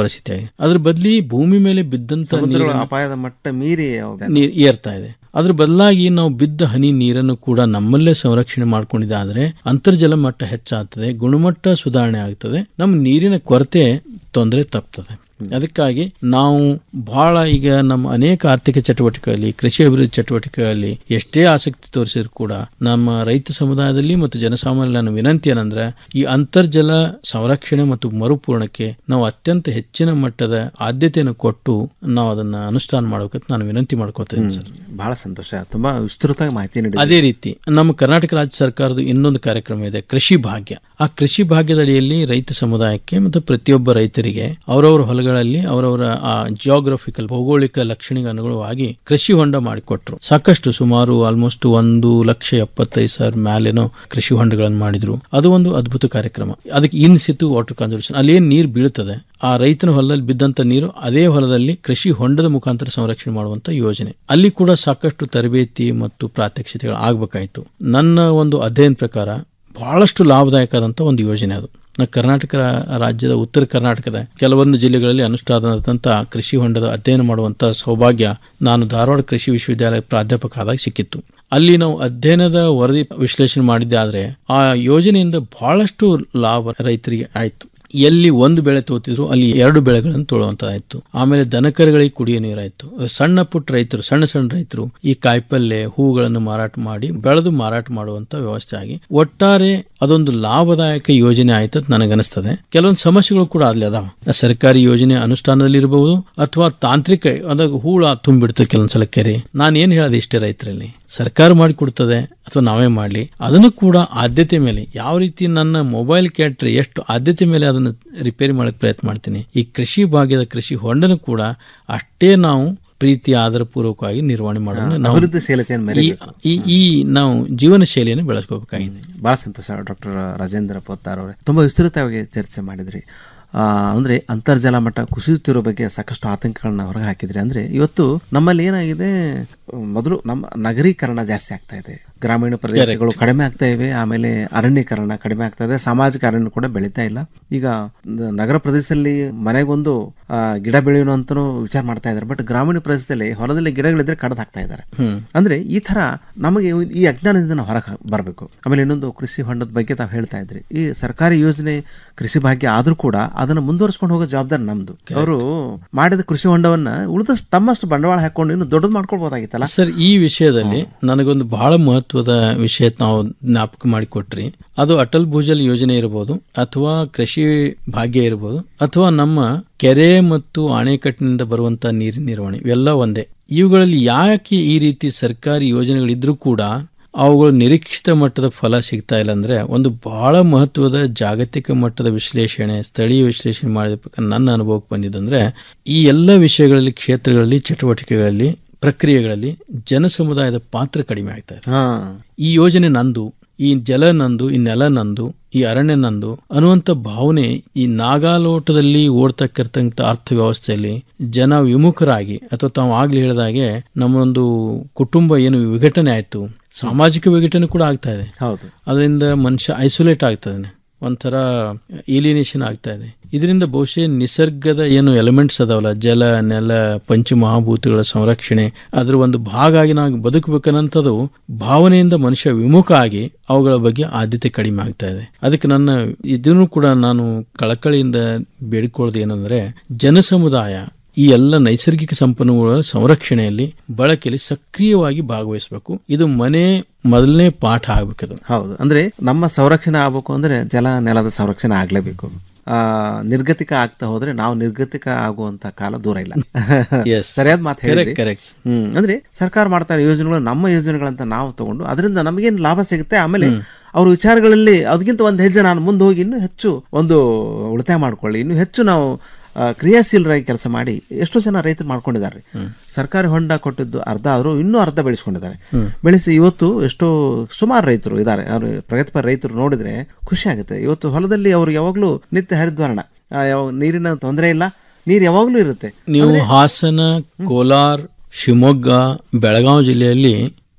ಪರಿಸ್ಥಿತಿ ಆಗಿದೆ ಅದ್ರ ಬದಲಿ ಭೂಮಿ ಮೇಲೆ ಬಿದ್ದಂತ
ಸಮುದ್ರಗಳ
ನೀರನ್ನ-
ಅಪಾಯದ ಮಟ್ಟ ಮೀರಿ ಹೋಗಿದೆ.
ನೀರ್ ಏರ್ತಾ ಇದೆ ಅದ್ರ ಬದಲಾಗಿ ನಾವು ಬಿದ್ದ ಹನಿ ನೀರನ್ನು ಕೂಡ ನಮ್ಮಲ್ಲೇ ಸಂರಕ್ಷಣೆ ಮಾಡ್ಕೊಂಡಿದ್ದಾದ್ರೆ ಅಂತರ್ಜಲ ಮಟ್ಟ ಹೆಚ್ಚಾಗ್ತದೆ ಗುಣಮಟ್ಟ ಸುಧಾರಣೆ ಆಗ್ತದೆ ನಮ್ಮ ನೀರಿನ ಕೊರತೆ ತೊಂದರೆ ತಪ್ತದೆ ಅದಕ್ಕಾಗಿ ನಾವು ಬಹಳ ಈಗ ನಮ್ಮ ಅನೇಕ ಆರ್ಥಿಕ ಚಟುವಟಿಕೆಗಳಲ್ಲಿ ಕೃಷಿ ಅಭಿವೃದ್ಧಿ ಚಟುವಟಿಕೆಗಳಲ್ಲಿ ಎಷ್ಟೇ ಆಸಕ್ತಿ ತೋರಿಸಿದ್ರು ಕೂಡ ನಮ್ಮ ರೈತ ಸಮುದಾಯದಲ್ಲಿ ಮತ್ತು ಜನಸಾಮಾನ್ಯ ನನ್ನ ವಿನಂತಿ ಏನಂದ್ರೆ ಈ ಅಂತರ್ಜಲ ಸಂರಕ್ಷಣೆ ಮತ್ತು ಮರುಪೂರಣಕ್ಕೆ ನಾವು ಅತ್ಯಂತ ಹೆಚ್ಚಿನ ಮಟ್ಟದ ಆದ್ಯತೆಯನ್ನು ಕೊಟ್ಟು ನಾವು ಅದನ್ನ ಅನುಷ್ಠಾನ ಮಾಡಬೇಕಂತ ನಾನು ವಿನಂತಿ ಮಾಡ್ಕೋತೇನೆ ಸರ್
ಬಹಳ ಸಂತೋಷ ತುಂಬಾ ವಿಸ್ತೃತವಾಗಿ ಮಾಹಿತಿ ನೀಡಿದ್ರಿ.
ಅದೇ ರೀತಿ ನಮ್ಮ ಕರ್ನಾಟಕ ರಾಜ್ಯ ಸರ್ಕಾರದ ಇನ್ನೊಂದು ಕಾರ್ಯಕ್ರಮ ಇದೆ ಕೃಷಿ ಭಾಗ್ಯ ಆ ಕೃಷಿ ಭಾಗ್ಯದ ಅಡಿಯಲ್ಲಿ ರೈತ ಸಮುದಾಯಕ್ಕೆ ಮತ್ತು ಪ್ರತಿಯೊಬ್ಬ ರೈತರಿಗೆ ಅವರವರ ಹೊಲಗಳಲ್ಲಿ ಅವರವರ ಆ ಜಿಯೋಗ್ರಫಿಕಲ್ ಭೌಗೋಳಿಕ ಲಕ್ಷಣಿಗೆ ಅನುಗುಣವಾಗಿ ಕೃಷಿ ಹೊಂಡ ಮಾಡಿಕೊಟ್ರು ಸಾಕಷ್ಟು ಸುಮಾರು ಆಲ್ಮೋಸ್ಟ್ ಒಂದು ಲಕ್ಷ ಎಪ್ಪತ್ತೈದು ಸಾವಿರ ಮ್ಯಾಲೇನೋ ಕೃಷಿ ಹೊಂಡಗಳನ್ನು ಮಾಡಿದ್ರು ಅದು ಒಂದು ಅದ್ಭುತ ಕಾರ್ಯಕ್ರಮ ಅದಕ್ಕೆ ಇನ್ ಸಿತು ವಾಟರ್ ಕನ್ಸರ್ವೇಷನ್ ಅಲ್ಲಿ ಏನ್ ನೀರು ಬೀಳುತ್ತದೆ ಆ ರೈತನ ಹೊಲದಲ್ಲಿ ಬಿದ್ದಂತ ನೀರು ಅದೇ ಹೊಲದಲ್ಲಿ ಕೃಷಿ ಹೊಂಡದ ಮುಖಾಂತರ ಸಂರಕ್ಷಣೆ ಮಾಡುವಂತ ಯೋಜನೆ ಅಲ್ಲಿ ಕೂಡ ಸಾಕಷ್ಟು ತರಬೇತಿ ಮತ್ತು ಪ್ರಾತ್ಯಕ್ಷಿತೆಗಳು ಆಗ್ಬೇಕಾಯ್ತು ನನ್ನ ಒಂದು ಅಧ್ಯಯನ ಪ್ರಕಾರ ಬಹಳಷ್ಟು ಲಾಭದಾಯಕವಾದಂಥ ಒಂದು ಯೋಜನೆ ಅದು ನಾ ಕರ್ನಾಟಕ ರಾ- ರಾಜ್ಯದ ಉತ್ತರ ಕರ್ನಾಟಕದ ಕೆಲವೊಂದು ಜಿಲ್ಲೆಗಳಲ್ಲಿ ಅನುಷ್ಠಾನದಂಥ ಕೃಷಿ ಹೊಂಡದ ಅಧ್ಯಯನ ಮಾಡುವಂಥ ಸೌಭಾಗ್ಯ ನಾನು ಧಾರವಾಡ ಕೃಷಿ ವಿಶ್ವವಿದ್ಯಾಲಯ ಪ್ರಾಧ್ಯಾಪಕ ಆದಾಗ ಸಿಕ್ಕಿತ್ತು ಅಲ್ಲಿ ನಾವು ಅಧ್ಯಯನದ ವರದಿ ವಿಶ್ಲೇಷಣೆ ಮಾಡಿದ್ದೆ ಆದರೆ ಆ ಯೋಜನೆಯಿಂದ ಬಹಳಷ್ಟು ಲಾಭ ರೈತರಿಗೆ ಆಯಿತು ಎಲ್ಲಿ ಒಂದು ಬೆಳೆ ತೋತಿದ್ರು ಅಲ್ಲಿ ಎರಡು ಬೆಳೆಗಳನ್ನು ತೊಳುವಂತಾಯ್ತು ಆಮೇಲೆ ದನಕರುಗಳಿಗೆ ಕುಡಿಯೋ ನೀರಾಯ್ತು ಸಣ್ಣ ಪುಟ್ಟ ರೈತರು ಸಣ್ಣ ಸಣ್ಣ ರೈತರು ಈ ಕಾಯಿಪಲ್ಯ ಹೂಗಳನ್ನು ಮಾರಾಟ ಮಾಡಿ ಬೆಳೆದು ಮಾರಾಟ ಮಾಡುವಂತ ವ್ಯವಸ್ಥೆ ಆಗಿ ಒಟ್ಟಾರೆ ಅದೊಂದು ಲಾಭದಾಯಕ ಯೋಜನೆ ಆಯ್ತು ಅಂತ ನನಗನ್ನಿಸ್ತದೆ ಕೆಲವೊಂದು ಸಮಸ್ಯೆಗಳು ಕೂಡ ಅಲ್ಲಿ ಅದಾವ ಸರ್ಕಾರಿ ಯೋಜನೆ ಅನುಷ್ಠಾನದಲ್ಲಿ ಇರಬಹುದು ಅಥವಾ ತಾಂತ್ರಿಕ ಅದಾಗ ಹೂಳ ತುಂಬಿಡ್ತದೆ ಕೆಲವೊಂದ್ಸಲ ಕೆರೆ ನಾನು ಏನ್ ಹೇಳೋದು ಇಷ್ಟೇ ರೈತರಲ್ಲಿ ಸರ್ಕಾರ ಮಾಡಿಕೊಡ್ತದೆ ಅಥವಾ ನಾವೇ ಮಾಡಲಿ ಅದನ್ನು ಕೂಡ ಆದ್ಯತೆ ಮೇಲೆ ಯಾವ ರೀತಿ ನನ್ನ ಮೊಬೈಲ್ ಕೆಟ್ಟರೆ ಎಷ್ಟು ಆದ್ಯತೆ ಮೇಲೆ ಅದನ್ನು ರಿಪೇರಿ ಮಾಡಕ್ಕೆ ಪ್ರಯತ್ನ ಮಾಡ್ತೀನಿ ಈ ಕೃಷಿ ಭಾಗ್ಯದ ಕೃಷಿ ಹೊಂಡನು ಕೂಡ ಅಷ್ಟೇ ನಾವು ಪ್ರೀತಿ ಆಧಾರಪೂರ್ವಕವಾಗಿ ನಿರ್ವಹಣೆ ಮಾಡೋಣ ನಾವು
ಅಭಿವೃದ್ಧಿಶೀಲತೆಯನ್ನು
ಈ-
ಮೆರೆಯಬೇಕು.
ಈ ಈ ನಾವು ಜೀವನ ಶೈಲಿಯನ್ನು ಬೆಳೆಸ್ಕೋಬೇಕಾಗಿದೆ
ಬಹಳ ಸಂತೋಷ ಡಾಕ್ಟರ್ ರಾಜೇಂದ್ರ ಪೋತ್ತಾರ್ ಅವರೇ ತುಂಬಾ ವಿಸ್ತೃತವಾಗಿ ಚರ್ಚೆ ಮಾಡಿದ್ರಿ ಆ, ಅಂದ್ರೆ ಅಂತರ್ಜಲ ಮಟ್ಟ ಕುಸಿಯುತ್ತಿರೋ ಬಗ್ಗೆ ಸಾಕಷ್ಟು ಆತಂಕಗಳನ್ನ ಹೊರಗೆ ಹಾಕಿದ್ರಿ ಅಂದ್ರೆ ಇವತ್ತು ನಮ್ಮಲ್ಲಿ ಏನಾಗಿದೆ ಮೊದಲು ನಮ್ಮ ನಗರೀಕರಣ ಜಾಸ್ತಿ ಆಗ್ತಾ ಇದೆ ಗ್ರಾಮೀಣ ಪ್ರದೇಶಗಳು ಕಡಿಮೆ ಆಗ್ತಾ ಇವೆ ಆಮೇಲೆ ಅರಣ್ಯೀಕರಣ ಕಡಿಮೆ ಆಗ್ತಾ ಇದೆ ಸಾಮಾಜಿಕ ಅರಣ್ಯ ಕೂಡ ಬೆಳೀತಾ ಇಲ್ಲ ಈಗ ನ- ನಗರ ಪ್ರದೇಶದಲ್ಲಿ ಮನೆಗೊಂದು ಆ, ಗಿಡ ಬೆಳೆಯೋಣ ವಿಚಾರ ಮಾಡ್ತಾ ಇದ್ದಾರೆ ಬಟ್ ಗ್ರಾಮೀಣ ಪ್ರದೇಶದಲ್ಲಿ ಹೊಲದಲ್ಲಿ ಗಿಡಗಳಿದ್ರೆ ಕಡ್ದು ಹಾಕ್ತಾ ಇದ್ದಾರೆ
ಹ್ಮ್.
ಅಂದ್ರೆ ಈ ತರ ನಮಗೆ ಈ ಅಜ್ಞಾನದಿಂದ ನಾವು ಹೊರಗೆ ಬರಬೇಕು ಆಮೇಲೆ ಇನ್ನೊಂದು ಕೃಷಿ ಹೊಂಡದ ಬಗ್ಗೆ ತಾವು ಹೇಳ್ತಾ ಇದ್ರಿ ಈ ಸರ್ಕಾರಿ ಯೋಜನೆ ಕೃಷಿ ಭಾಗ್ಯ ಆದ್ರೂ ಕೂಡ ಅದನ್ನ ಮುಂದುವರಿಸ್ಕೊಂಡು ಹೋಗೋ ಜವಾಬ್ದಾರಿ ನಮ್ದು ಅವರು ಮಾಡಿದ ಕೃಷಿ ಹೊಂಡವನ್ನ ಉಳಿದಷ್ಟು ತಮ್ಮಷ್ಟು ಬಂಡವಾಳ ಹಾಕೊಂಡು ಇನ್ನು ದೊಡ್ಡದು ಮಾಡ್ಕೊಳ್ಬೋದಾಗಿತ್ತಲ್ಲ
ಸರ್ ಈ ವಿಷಯದಲ್ಲಿ ನನಗೊಂದು ಬಹಳ ಮಹತ್ವದ ವಿಷಯ ನಾವು ಜ್ಞಾಪಕ ಮಾಡಿಕೊಟ್ರಿ ಅದು ಅಟಲ್ ಭೂಜಲ್ ಯೋಜನೆ ಇರಬಹುದು ಅಥವಾ ಕೃಷಿ ಭಾಗ್ಯ ಇರಬಹುದು ಅಥವಾ ನಮ್ಮ ಕೆರೆ ಮತ್ತು ಅಣೆಕಟ್ಟಿನಿಂದ ಬರುವಂತಹ ನೀರಿನ ನಿರ್ವಹಣೆ ಇವೆಲ್ಲ ಒಂದೇ ಇವುಗಳಲ್ಲಿ ಯಾಕೆ ಈ ರೀತಿ ಸರ್ಕಾರಿ ಯೋಜನೆಗಳಿದ್ರೂ ಕೂಡ ಅವುಗಳು ನಿರೀಕ್ಷಿತ ಮಟ್ಟದ ಫಲ ಸಿಗ್ತಾ ಇಲ್ಲ ಅಂದ್ರೆ ಒಂದು ಬಹಳ ಮಹತ್ವದ ಜಾಗತಿಕ ಮಟ್ಟದ ವಿಶ್ಲೇಷಣೆ ಸ್ಥಳೀಯ ವಿಶ್ಲೇಷಣೆ ಮಾಡಿದ ಪ್ರಕಾರ ನನ್ನ ಅನುಭವಕ್ಕೆ ಬಂದಿದ್ದಂದ್ರೆ ಈ ಎಲ್ಲ ವಿಷಯಗಳಲ್ಲಿ ಕ್ಷೇತ್ರಗಳಲ್ಲಿ ಚಟುವಟಿಕೆಗಳಲ್ಲಿ ಪ್ರಕ್ರಿಯೆಗಳಲ್ಲಿ ಜನ ಸಮುದಾಯದ ಪಾತ್ರ ಕಡಿಮೆ ಆಗ್ತಾ ಇದೆ ಈ ಯೋಜನೆ ನಂದು ಈ ಜಲ ನಂದು ಈ ನೆಲ ನಂದು ಈ ಅರಣ್ಯ ನಂದು ಅನ್ನುವಂಥ ಭಾವನೆ ಈ ನಾಗಾಲೋಟದಲ್ಲಿ ಓಡ್ತಕ್ಕಿರ್ತಕ್ಕಂಥ ಅರ್ಥವ್ಯವಸ್ಥೆಯಲ್ಲಿ ಜನ ವಿಮುಖರಾಗಿ ಅಥವಾ ತಾವು ಆಗ್ಲಿ ಹೇಳಿದಾಗೆ ನಮ್ಮೊಂದು ಕುಟುಂಬ ಏನು ವಿಘಟನೆ ಆಯ್ತು ಸಾಮಾಜಿಕ ವಿಘಟನೆ ಕೂಡ ಆಗ್ತಾ ಇದೆ
ಹೌದು
ಅದರಿಂದ ಮನುಷ್ಯ ಐಸೋಲೇಟ್ ಆಗ್ತಾನೆ ಒಂಥರ ಇಲಿನೇಷನ್ ಆಗ್ತಾ ಇದೆ ಇದರಿಂದ ಬಹುಶಃ ನಿಸರ್ಗದ ಏನು ಎಲಿಮೆಂಟ್ಸ್ ಅದಾವಲ್ಲ ಜಲ ನೆಲ ಪಂಚಮಹಾಭೂತಗಳ ಸಂರಕ್ಷಣೆ ಅದರ ಒಂದು ಭಾಗ ಆಗಿ ನಾವು ಬದುಕಬೇಕನ್ನಂಥದ್ದು ಭಾವನೆಯಿಂದ ಮನುಷ್ಯ ವಿಮುಖ ಆಗಿ ಅವುಗಳ ಬಗ್ಗೆ ಆದ್ಯತೆ ಕಡಿಮೆ ಆಗ್ತಾ ಇದೆ ಅದಕ್ಕೆ ನನ್ನ ಇದನ್ನು ಕೂಡ ನಾನು ಕಳಕಳಿಯಿಂದ ಬೇಡಿಕೊಳ್ಳೋದು ಏನಂದ್ರೆ ಜನ ಸಮುದಾಯ ಈ ಎಲ್ಲ ನೈಸರ್ಗಿಕ ಸಂಪನ್ಮೂಲಗಳ ಸಂರಕ್ಷಣೆಯಲ್ಲಿ ಬಳಕೆಯಲ್ಲಿ ಸಕ್ರಿಯವಾಗಿ ಭಾಗವಹಿಸಬೇಕು ಇದು ಮನೆ ಮೊದಲನೇ ಪಾಠ ಆಗ್ಬೇಕದು
ಹೌದು ಅಂದ್ರೆ ನಮ್ಮ ಸಂರಕ್ಷಣೆ ಆಗ್ಬೇಕು ಅಂದ್ರೆ ಜಲ ನೆಲದ ಸಂರಕ್ಷಣೆ ಆಗ್ಲೇಬೇಕು ಆ ನಿರ್ಗತಿಕ ಆಗ್ತಾ ಹೋದ್ರೆ ನಾವು ನಿರ್ಗತಿಕ ಆಗುವಂತ ಕಾಲ ದೂರ ಇಲ್ಲ
Yes.
ಸರಿಯಾದ ಮಾತು ಹೇಳಿದ್ರಿ
Correct, correct.
ಹ್ಮ್ ಅಂದ್ರೆ ಸರ್ಕಾರ ಮಾಡ್ತಾ ಇರೋ ಯೋಜನೆಗಳು ನಮ್ಮ ಯೋಜನೆಗಳಂತ ನಾವು ತಗೊಂಡು ಅದರಿಂದ ನಮಗೇನು ಲಾಭ ಸಿಗುತ್ತೆ ಆಮೇಲೆ ಅವ್ರ ವಿಚಾರಗಳಲ್ಲಿ ಅದಕ್ಕಿಂತ ಒಂದು ಹೆಜ್ಜೆ ನಾನು ಮುಂದೆ ಹೋಗಿ ಇನ್ನೂ ಹೆಚ್ಚು ಒಂದು ಉಳಿತಾಯ ಮಾಡ್ಕೊಳ್ಳಿ ಇನ್ನೂ ಹೆಚ್ಚು ನಾವು ಆ, ಕ್ರಿಯಾಶೀಲರಾಗಿ ಕೆಲಸ ಮಾಡಿ ಎಷ್ಟೋ ಜನ ರೈತರು ಮಾಡ್ಕೊಂಡಿದ್ದಾರೆ ಸರ್ಕಾರಿ ಹೊಂಡ ಕೊಟ್ಟಿದ್ದು ಅರ್ಧ ಆದರೂ ಇನ್ನೂ ಅರ್ಧ ಬೆಳೆಸ್ಕೊಂಡಿದ್ದಾರೆ
ಹ್ಮ್.
ಬೆಳೆಸಿ ಇವತ್ತು ಎಷ್ಟೋ ಸುಮಾರು ರೈತರು ಇದ್ದಾರೆ ಅವರು ಪ್ರಗತಿಪರ ರೈತರು ನೋಡಿದ್ರೆ ಖುಷಿ ಆಗುತ್ತೆ ಇವತ್ತು ಹೊಲದಲ್ಲಿ ಅವ್ರು ಯಾವಾಗಲೂ ನಿತ್ಯ ಹರಿದ್ವರ್ಣ ಆ, ಯಾವಾಗ ನೀರಿನ ತೊಂದರೆ ಇಲ್ಲ ನೀರು ಯಾವಾಗಲೂ ಇರುತ್ತೆ
ನೀವು ಹಾಸನ ಕೋಲಾರ್ ಶಿವಮೊಗ್ಗ ಬೆಳಗಾವಿ ಜಿಲ್ಲೆಯಲ್ಲಿ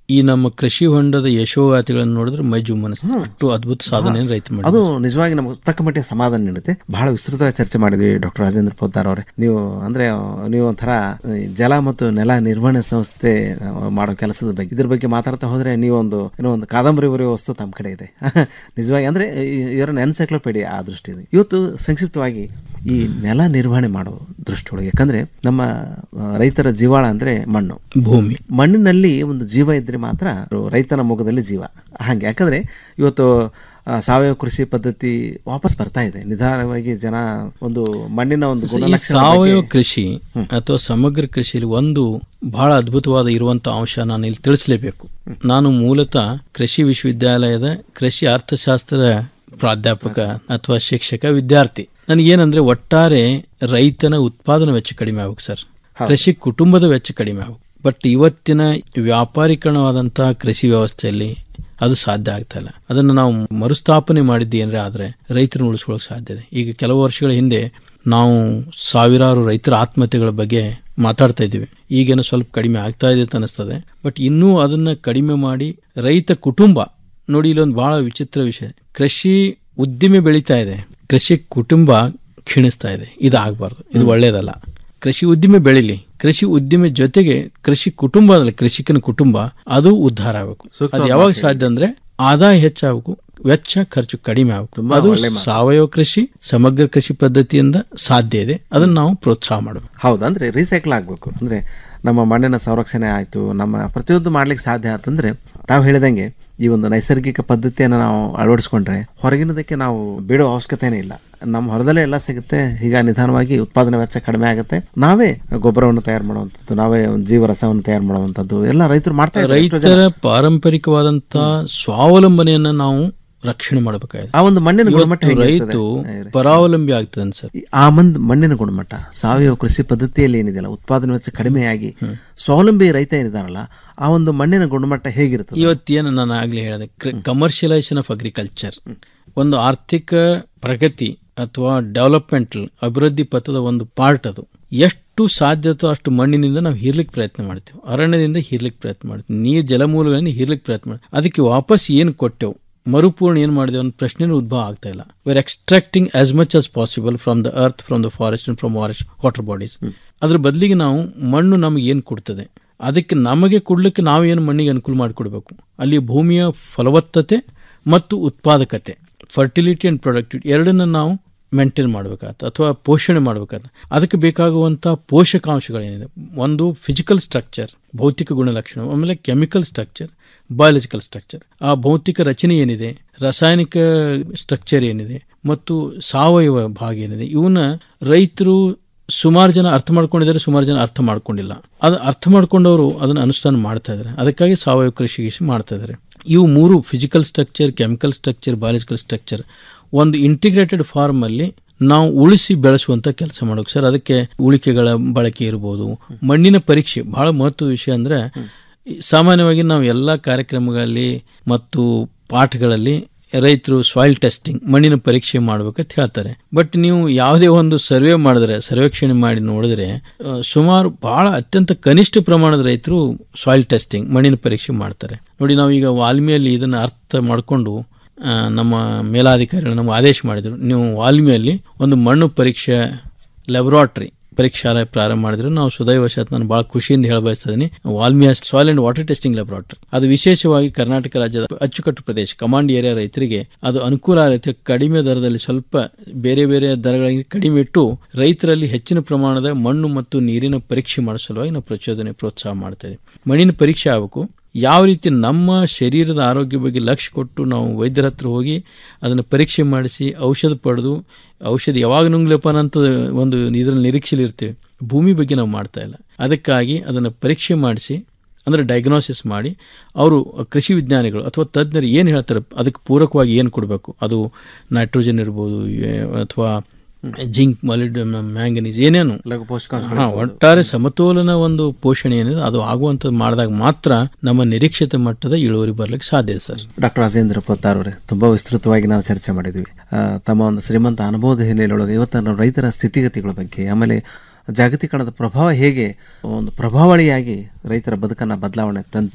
ಈ ನಮ್ಮ ಕೃಷಿ ಹೊಂಡದ ಯಶೋಗಾತಿಗಳನ್ನು ನೋಡಿದ್ರೆ ಮೈ ಜುಮ್ಮನಿಸ್ತದೆ ಅಷ್ಟು ಅದ್ಭುತ ಸಾಧನೆ ರೈತ ಮಾಡಿ
ಅದು ನಿಜವಾಗಿ ನಮಗೆ ತಕ್ಕ ಮಟ್ಟಿಗೆ ಸಮಾಧಾನ ನೀಡುತ್ತೆ ಬಹಳ ವಿಸ್ತೃತವಾಗಿ ಚರ್ಚೆ ಮಾಡಿದ್ವಿ ಡಾಕ್ಟರ್ ರಾಜೇಂದ್ರ ಪೋದ್ದಾರ್ ಅವರೇ ನೀವು ಅಂದ್ರೆ ನೀವು ಒಂಥರ ಈ ಜಲ ಮತ್ತು ನೆಲ ನಿರ್ವಹಣೆ ಸಂಸ್ಥೆ ಆ, ಮಾಡೋ ಕೆಲಸದ ಬಗ್ಗೆ ಇದ್ರ ಬಗ್ಗೆ ಮಾತಾಡ್ತಾ ಹೋದ್ರೆ ನೀವು ಒಂದು ಏನೋ ಒಂದು ಕಾದಂಬರಿ ಬರೆಯುವ ವಸ್ತು ತಮ್ಮ ಕಡೆ ಇದೆ ನಿಜವಾಗಿ ಅಂದ್ರೆ ಇವರನ್ನ ಎನ್ಸೈಕ್ಲೋಪೀಡಿಯಾ ಆ ದೃಷ್ಟಿಯಿಂದ ಇವತ್ತು ಸಂಕ್ಷಿಪ್ತವಾಗಿ ಈ ನೆಲ ನಿರ್ವಹಣೆ ಮಾಡೋ ದೃಷ್ಟಿಯೊಳಗೆ ಯಾಕಂದ್ರೆ ನಮ್ಮ ಆ, ರೈತರ ಜೀವಾಳ ಅಂದ್ರೆ ಮಣ್ಣು
ಭೂಮಿ
ಮಣ್ಣಿನಲ್ಲಿ ಒಂದು ಜೀವ ಇದ್ರೆ ಮಾತ್ರ ರೈತನ ಮುಖದಲ್ಲಿ ಜೀವ ಹಾಗೆ ಯಾಕಂದ್ರೆ ಇವತ್ತು ಆ, ಸಾವಯವ ಕೃಷಿ ಪದ್ಧತಿ ವಾಪಸ್ ಬರ್ತಾ ಇದೆ ನಿಧಾನವಾಗಿ ಜನ ಒಂದು ಮಣ್ಣಿನ ಒಂದು
ಈ
ಗುಣಲಕ್ಷಣ
ಸಾವಯವ
ಬಗ್ಗೆ-
ಕೃಷಿ ಅಥವಾ ಸಮಗ್ರ ಕೃಷಿಯಲ್ಲಿ ಒಂದು ಬಹಳ ಅದ್ಭುತವಾದ ಇರುವಂತ ಅಂಶ ನಾನು ಇಲ್ಲಿ ತಿಳಿಸಲೇಬೇಕು ನಾನು ಮೂಲತಃ ಕೃಷಿ ವಿಶ್ವವಿದ್ಯಾಲಯದ ಕೃಷಿ ಅರ್ಥಶಾಸ್ತ್ರ ಪ್ರಾಧ್ಯಾಪಕ ಅಥವಾ ಶಿಕ್ಷಕ ವಿದ್ಯಾರ್ಥಿ ನನಗೇನಂದ್ರೆ ಒಟ್ಟಾರೆ ರೈತನ ಉತ್ಪಾದನಾ ವೆಚ್ಚ ಕಡಿಮೆ ಆಗ್ಬೇಕು ಸರ್ ಕೃಷಿ ಕುಟುಂಬದ ವೆಚ್ಚ ಕಡಿಮೆ ಆಗ್ಬೇಕು ಬಟ್ ಇವತ್ತಿನ ವ್ಯಾಪಾರೀಕರಣವಾದಂತಹ ಕೃಷಿ ವ್ಯವಸ್ಥೆಯಲ್ಲಿ ಅದು ಸಾಧ್ಯ ಆಗ್ತಾ ಇಲ್ಲ ಅದನ್ನು ನಾವು ಮರುಸ್ಥಾಪನೆ ಮಾಡಿದ್ದಿ ಅಂದ್ರೆ ಆದ್ರೆ ರೈತರನ್ನು ಉಳಿಸ್ಕೊಳ್ಳೋಕೆ ಸಾಧ್ಯ ಇದೆ ಈಗ ಕೆಲವು ವರ್ಷಗಳ ಹಿಂದೆ ನಾವು ಸಾವಿರಾರು ರೈತರ ಆತ್ಮಹತ್ಯೆಗಳ ಬಗ್ಗೆ ಮಾತಾಡ್ತಾ ಇದ್ದೀವಿ ಈಗೇನೋ ಸ್ವಲ್ಪ ಕಡಿಮೆ ಆಗ್ತಾ ಇದೆ ಅಂತ ಅನಿಸ್ತದೆ ಬಟ್ ಇನ್ನೂ ಅದನ್ನ ಕಡಿಮೆ ಮಾಡಿ ರೈತ ಕುಟುಂಬ ನೋಡಿ ಇಲ್ಲೊಂದು ಬಹಳ ವಿಚಿತ್ರ ವಿಷಯ ಕೃಷಿ ಉದ್ದಿಮೆ ಬೆಳೀತಾ ಇದೆ ಕೃಷಿ ಕುಟುಂಬ ಕ್ಷೀಣಿಸ್ತಾ ಇದೆ ಇದು ಆಗಬಾರ್ದು ಇದು ಒಳ್ಳೇದಲ್ಲ ಕೃಷಿ ಉದ್ದಿಮೆ ಬೆಳಿಲಿ ಕೃಷಿ ಉದ್ದಿಮೆ ಜೊತೆಗೆ ಕೃಷಿ ಕುಟುಂಬ ಅದಲ್ಲ ಕೃಷಿಕನ ಕುಟುಂಬ ಅದು ಉದ್ಧಾರ ಆಗಬೇಕು
ಸೂಕ್ತವಾದ
ಅದು ಯಾವಾಗ
ಮಾತು
ಸಾಧ್ಯ ಅಂದ್ರೆ ಆದಾಯ ಹೆಚ್ಚಾಗಬೇಕು ವೆಚ್ಚ ಖರ್ಚು ಕಡಿಮೆ ಆಗಬೇಕು
ತುಂಬಾ
ಅದು
ಒಳ್ಳೆ ಮಾತು.
ಸಾವಯವ ಕೃಷಿ ಸಮಗ್ರ ಕೃಷಿ ಪದ್ಧತಿಯಿಂದ ಸಾಧ್ಯ ಇದೆ ಅದನ್ನ ನಾವು ಪ್ರೋತ್ಸಾಹ ಮಾಡಬೇಕು
ಹೌದು ಅಂದ್ರೆ ರೀಸೈಕಲ್ ಆಗಬೇಕು ಅಂದ್ರೆ ನಮ್ಮ ಮಣ್ಣಿನ ಸಂರಕ್ಷಣೆ ಆಯಿತು ನಮ್ಮ ಪ್ರತಿಯೊಂದು ಮಾಡ್ಲಿಕ್ಕೆ ಸಾಧ್ಯ ಆತಂದ್ರೆ ತಾವು ಹೇಳಿದಂಗೆ ಈ ಒಂದು ನೈಸರ್ಗಿಕ ಪದ್ಧತಿಯನ್ನು ನಾವು ಅಳವಡಿಸ್ಕೊಂಡ್ರೆ ಹೊರಗಿನದಕ್ಕೆ ನಾವು ಬಿಡೋ ಅವಶ್ಯಕತೆನೇ ಇಲ್ಲ ನಮ್ಮ ಹೊರದಲ್ಲೇ ಎಲ್ಲ ಸಿಗುತ್ತೆ ಈಗ ನಿಧಾನವಾಗಿ ಉತ್ಪಾದನೆ ವೆಚ್ಚ ಕಡಿಮೆ ಆಗುತ್ತೆ ನಾವೇ ಗೊಬ್ಬರವನ್ನು ತಯಾರು ಮಾಡುವಂಥದ್ದು ನಾವೇ ಒಂದು ಜೀವರಸವನ್ನು ತಯಾರು ಮಾಡುವಂಥದ್ದು ಎಲ್ಲ ರೈತರು ಮಾಡ್ತಾ ಇದ್ದಾರೆ ಎಷ್ಟೋ ಜನ.
ರೈತರ ಪಾರಂಪರಿಕವಾದಂತ ಸ್ವಾವಲಂಬನೆಯನ್ನ ನಾವು ರಕ್ಷಣೆ ಮಾಡಬೇಕಾಗಿದೆ
ಆ ಒಂದು ಮಣ್ಣಿನ ಗುಣಮಟ್ಟ
ಇವತ್ತು
ಹೇಗಿರ್ತದೆ?
ರೈತು ಪರಾವಲಂಬಿ ಆಗ್ತದೆ ಸರ್
ಆ ಮಂದ್ ಮಣ್ಣಿನ ಗುಣಮಟ್ಟ ಸಾವಯವ ಕೃಷಿ ಪದ್ಧತಿಯಲ್ಲಿ ಏನಿದೆಯಲ್ಲ ಉತ್ಪಾದನೆ ವೆಚ್ಚ ಕಡಿಮೆಯಾಗಿ ಸ್ವಾವಲಂಬಿ ರೈತ ಏನಿದಾರಲ್ಲ ಆ ಒಂದು ಮಣ್ಣಿನ ಗುಣಮಟ್ಟ ಹೇಗಿರ್ತದೆ
ಇವತ್ತೇನು ನಾನು ಆಗ್ಲೇ ಹೇಳಿದೆ ಕಮರ್ಷಿಯಲೈಸೇಷನ್ ಆಫ್ ಅಗ್ರಿಕಲ್ಚರ್ ಒಂದು ಆರ್ಥಿಕ ಪ್ರಗತಿ ಅಥವಾ ಡೆವಲಪ್ಮೆಂಟಲ್ ಅಭಿವೃದ್ಧಿ ಪಥದ ಒಂದು ಪಾರ್ಟ್ ಅದು ಎಷ್ಟು ಸಾಧ್ಯತೋ ಅಷ್ಟು ಮಣ್ಣಿನಿಂದ ನಾವು ಹೀರ್ಲಿಕ್ಕೆ ಪ್ರಯತ್ನ ಮಾಡ್ತೀವಿ ಅರಣ್ಯದಿಂದ ಹೀರ್ಲಿಕ್ಕೆ ಪ್ರಯತ್ನ ಮಾಡ್ತೀವಿ ನೀರು ಜಲಮೂಲಗಳಿಂದ ಹೀರ್ಲಿಕ್ಕೆ ಪ್ರಯತ್ನ ಮಾಡ್ತೀವಿ ಅದಕ್ಕೆ ವಾಪಸ್ ಏನು ಕೊಟ್ಟೆವು ಮರುಪೂರ್ಣ ಏನು ಮಾಡಿದೆ ಒಂದು ಪ್ರಶ್ನೆನೂ ಉದ್ಭವ ಆಗ್ತಾ ಇಲ್ಲ we extracting as much as possible from the earth from the forest and from various water bodies ಅದ್ರ ಬದಲಿಗೆ ನಾವು ಮಣ್ಣು ನಮಗೆ ಏನು ಕೊಡ್ತದೆ ಅದಕ್ಕೆ ನಮಗೆ ಕೊಡ್ಲಿಕ್ಕೆ ನಾವು ಏನು ಮಣ್ಣಿಗೆ ಅನುಕೂಲ ಮಾಡಿಕೊಡ್ಬೇಕು ಅಲ್ಲಿ ಭೂಮಿಯ ಫಲವತ್ತತೆ ಮತ್ತು ಉತ್ಪಾದಕತೆ ಫರ್ಟಿಲಿಟಿ ಅಂಡ್ ಪ್ರೊಡಕ್ಟಿವಿಟಿ ಎರಡನ್ನ ನಾವು ಮೇಂಟೈನ್ ಮಾಡಬೇಕಾಗತ್ತೆ ಅಥವಾ ಪೋಷಣೆ ಮಾಡಬೇಕಾಗತ್ತೆ ಅದಕ್ಕೆ ಬೇಕಾಗುವಂಥ ಪೋಷಕಾಂಶಗಳೇನಿದೆ ಒಂದು ಫಿಸಿಕಲ್ ಸ್ಟ್ರಕ್ಚರ್ ಭೌತಿಕ ಗುಣಲಕ್ಷಣ ಆಮೇಲೆ ಕೆಮಿಕಲ್ ಸ್ಟ್ರಕ್ಚರ್ ಬಯಾಲಜಿಕಲ್ ಸ್ಟ್ರಕ್ಚರ್ ಆ ಭೌತಿಕ ರಚನೆ ಏನಿದೆ ರಾಸಾಯನಿಕ ಸ್ಟ್ರಕ್ಚರ್ ಏನಿದೆ ಮತ್ತು ಸಾವಯವ ಭಾಗ ಏನಿದೆ ಇವನ್ನ ರೈತರು ಸುಮಾರು ಜನ ಅರ್ಥ ಮಾಡ್ಕೊಂಡಿದ್ದಾರೆ ಸುಮಾರು ಜನ ಅರ್ಥ ಮಾಡ್ಕೊಂಡಿಲ್ಲ ಅದು ಅರ್ಥ ಮಾಡ್ಕೊಂಡವರು ಅದನ್ನು ಅನುಷ್ಠಾನ ಮಾಡ್ತಾ ಇದ್ದಾರೆ ಅದಕ್ಕಾಗಿ ಸಾವಯವ ಕೃಷಿ ಗಿಷಿ ಮಾಡ್ತಾ ಇದ್ದಾರೆ ಇವು ಮೂರು physical structure chemical structure biological structure ಒಂದು ಇಂಟಿಗ್ರೇಟೆಡ್ ಫಾರ್ಮ್ ಅಲ್ಲಿ ನಾವು ಉಳಿಸಿ ಬೆಳೆಸುವಂತ ಕೆಲಸ ಮಾಡೋಕೆ ಸರ್ ಅದಕ್ಕೆ ಉಳಿಕೆಗಳ ಬಳಕೆ ಇರ್ಬೋದು ಮಣ್ಣಿನ ಪರೀಕ್ಷೆ ಬಹಳ ಮಹತ್ವದ ವಿಷಯ ಅಂದ್ರೆ ಈ ಸಾಮಾನ್ಯವಾಗಿ ನಾವು ಎಲ್ಲ ಕಾರ್ಯಕ್ರಮಗಳಲ್ಲಿ ಮತ್ತು ಪಾಠಗಳಲ್ಲಿ ರೈತರು ಸಾಯಿಲ್ ಟೆಸ್ಟಿಂಗ್ ಮಣ್ಣಿನ ಪರೀಕ್ಷೆ ಮಾಡ್ಬೇಕಂತ ಹೇಳ್ತಾರೆ ಬಟ್ ನೀವು ಯಾವುದೇ ಒಂದು ಸರ್ವೆ ಮಾಡಿದ್ರೆ ಸರ್ವೇಕ್ಷಣೆ ಮಾಡಿ ನೋಡಿದ್ರೆ ಆ, ಸುಮಾರು ಬಹಳ ಅತ್ಯಂತ ಕನಿಷ್ಠ ಪ್ರಮಾಣದ ರೈತರು ಸಾಯಿಲ್ ಟೆಸ್ಟಿಂಗ್ ಮಣ್ಣಿನ ಪರೀಕ್ಷೆ ಮಾಡ್ತಾರೆ ನೋಡಿ ನಾವು ಈಗ ವಾಲ್ಮಿಯಲ್ಲಿ ಇದನ್ನು ಅರ್ಥ ಮಾಡಿಕೊಂಡು ಆ, ನಮ್ಮ ಮೇಲಾಧಿಕಾರಿಗಳು ನಮ್ಗೆ ಆದೇಶ ಮಾಡಿದರು ನೀವು ವಾಲ್ಮಿಯಲ್ಲಿ ಒಂದು ಮಣ್ಣು ಪರೀಕ್ಷೆ ಲ್ಯಾಬೊರೇಟರಿ ಪರೀಕ್ಷಾಲಯ ಪ್ರಾರಂಭ ಮಾಡಿದ್ರು ನಾವು ಸುದೈವಶಾತ್ ನಾನು ಬಹಳ ಖುಷಿಯಿಂದ ಹೇಳ ಬಯಸ್ತಾ ಇದ್ದೀನಿ ವಾಲ್ಮಿಯಾ soil and water testing laboratory ಅದು ವಿಶೇಷವಾಗಿ ಕರ್ನಾಟಕ ರಾಜ್ಯದ ಅಚ್ಚುಕಟ್ಟು ಪ್ರದೇಶ ಕಮಾಂಡ್ ಏರಿಯಾ ರೈತರಿಗೆ ಅದು ಅನುಕೂಲ ಆಗುತ್ತೆ ಕಡಿಮೆ ದರದಲ್ಲಿ ಸ್ವಲ್ಪ ಬೇರೆ ಬೇರೆ ದರಗಳಿಗೆ ಕಡಿಮೆ ಇಟ್ಟು ರೈತರಲ್ಲಿ ಹೆಚ್ಚಿನ ಪ್ರಮಾಣದ ಮಣ್ಣು ಮತ್ತು ನೀರಿನ ಪರೀಕ್ಷೆ ಮಾಡೋ ಸಲುವಾಗಿ ನಾವು ಪ್ರಚೋದನೆ ಪ್ರೋತ್ಸಾಹ ಮಾಡ್ತಾ ಇದ್ದೀವಿ ಮಣ್ಣಿನ ಪರೀಕ್ಷೆ ಆಗಬೇಕು ಯಾವ ರೀತಿ ನಮ್ಮ ಶರೀರದ ಆರೋಗ್ಯ ಬಗ್ಗೆ ಲಕ್ಷ್ಯ ಕೊಟ್ಟು ನಾವು ವೈದ್ಯರ ಹತ್ರ ಹೋಗಿ ಅದನ್ನು ಪರೀಕ್ಷೆ ಮಾಡಿಸಿ ಔಷಧ ಪಡೆದು ಔಷಧ ಯಾವಾಗ ನುಂಗ್ಲಪ್ಪ ಅಂತ ಒಂದು ಇದರಲ್ಲಿ ನಿರೀಕ್ಷೆಲಿ ಇರ್ತೀವಿ ಭೂಮಿ ಬಗ್ಗೆ ನಾವು ಮಾಡ್ತಾ ಇಲ್ಲ ಅದಕ್ಕಾಗಿ ಅದನ್ನು ಪರೀಕ್ಷೆ ಮಾಡಿಸಿ ಅಂದರೆ ಡಯಾಗ್ನೋಸಿಸ್ ಮಾಡಿ ಅವರು ಕೃಷಿ ವಿಜ್ಞಾನಿಗಳು ಅಥವಾ ತಜ್ಞರು ಏನು ಹೇಳ್ತಾರೆ ಅದಕ್ಕೆ ಪೂರಕವಾಗಿ ಏನು ಕೊಡಬೇಕು ಅದು ನೈಟ್ರೋಜನ್ ಇರ್ಬೋದು ಏ- ಅಥವಾ ಜಿಂಕ್ ಮಾಲಿಬ್ಡಿನಮ್ ಮ್ಯಾಂಗನೀಸ್ ಏನೇನು
ಲಘು ಪೋಷಕಾಂಶಗಳು
ಹಾ, ಒಟ್ಟಾರೆ ಸಮತೋಲನ ಒಂದು ಪೋಷಣೆ ಏನಿದೆ ಅದು ಆಗುವಂಥದ್ದು ಮಾಡಿದಾಗ ಮಾತ್ರ ನಮ್ಮ ನಿರೀಕ್ಷಿತ ಮಟ್ಟದ ಇಳುವರಿ ಬರ್ಲಿಕ್ಕೆ ಸಾಧ್ಯ ಸರ್
ಡಾಕ್ಟರ್ ರಾಜೇಂದ್ರ ಪೊತ್ತಾರ್ ಅವರೇ ತುಂಬಾ ವಿಸ್ತೃತವಾಗಿ ನಾವು ಚರ್ಚೆ ಮಾಡಿದ್ವಿ ಆ, ತಮ್ಮ ಒಂದು ಶ್ರೀಮಂತ ಅನುಭವದ ಹಿನ್ನೆಲೆಯೊಳಗೆ ಇವತ್ತು ನಾವು ರೈತರ ಸ್ಥಿತಿಗತಿಗಳ ಬಗ್ಗೆ ಆಮೇಲೆ ಜಾಗತೀಕರಣದ ಪ್ರಭಾವ ಹೇಗೆ ಒಂದು ಪ್ರಭಾವಳಿಯಾಗಿ ರೈತರ ಬದುಕನ್ನು ಬದಲಾವಣೆ ತಂತು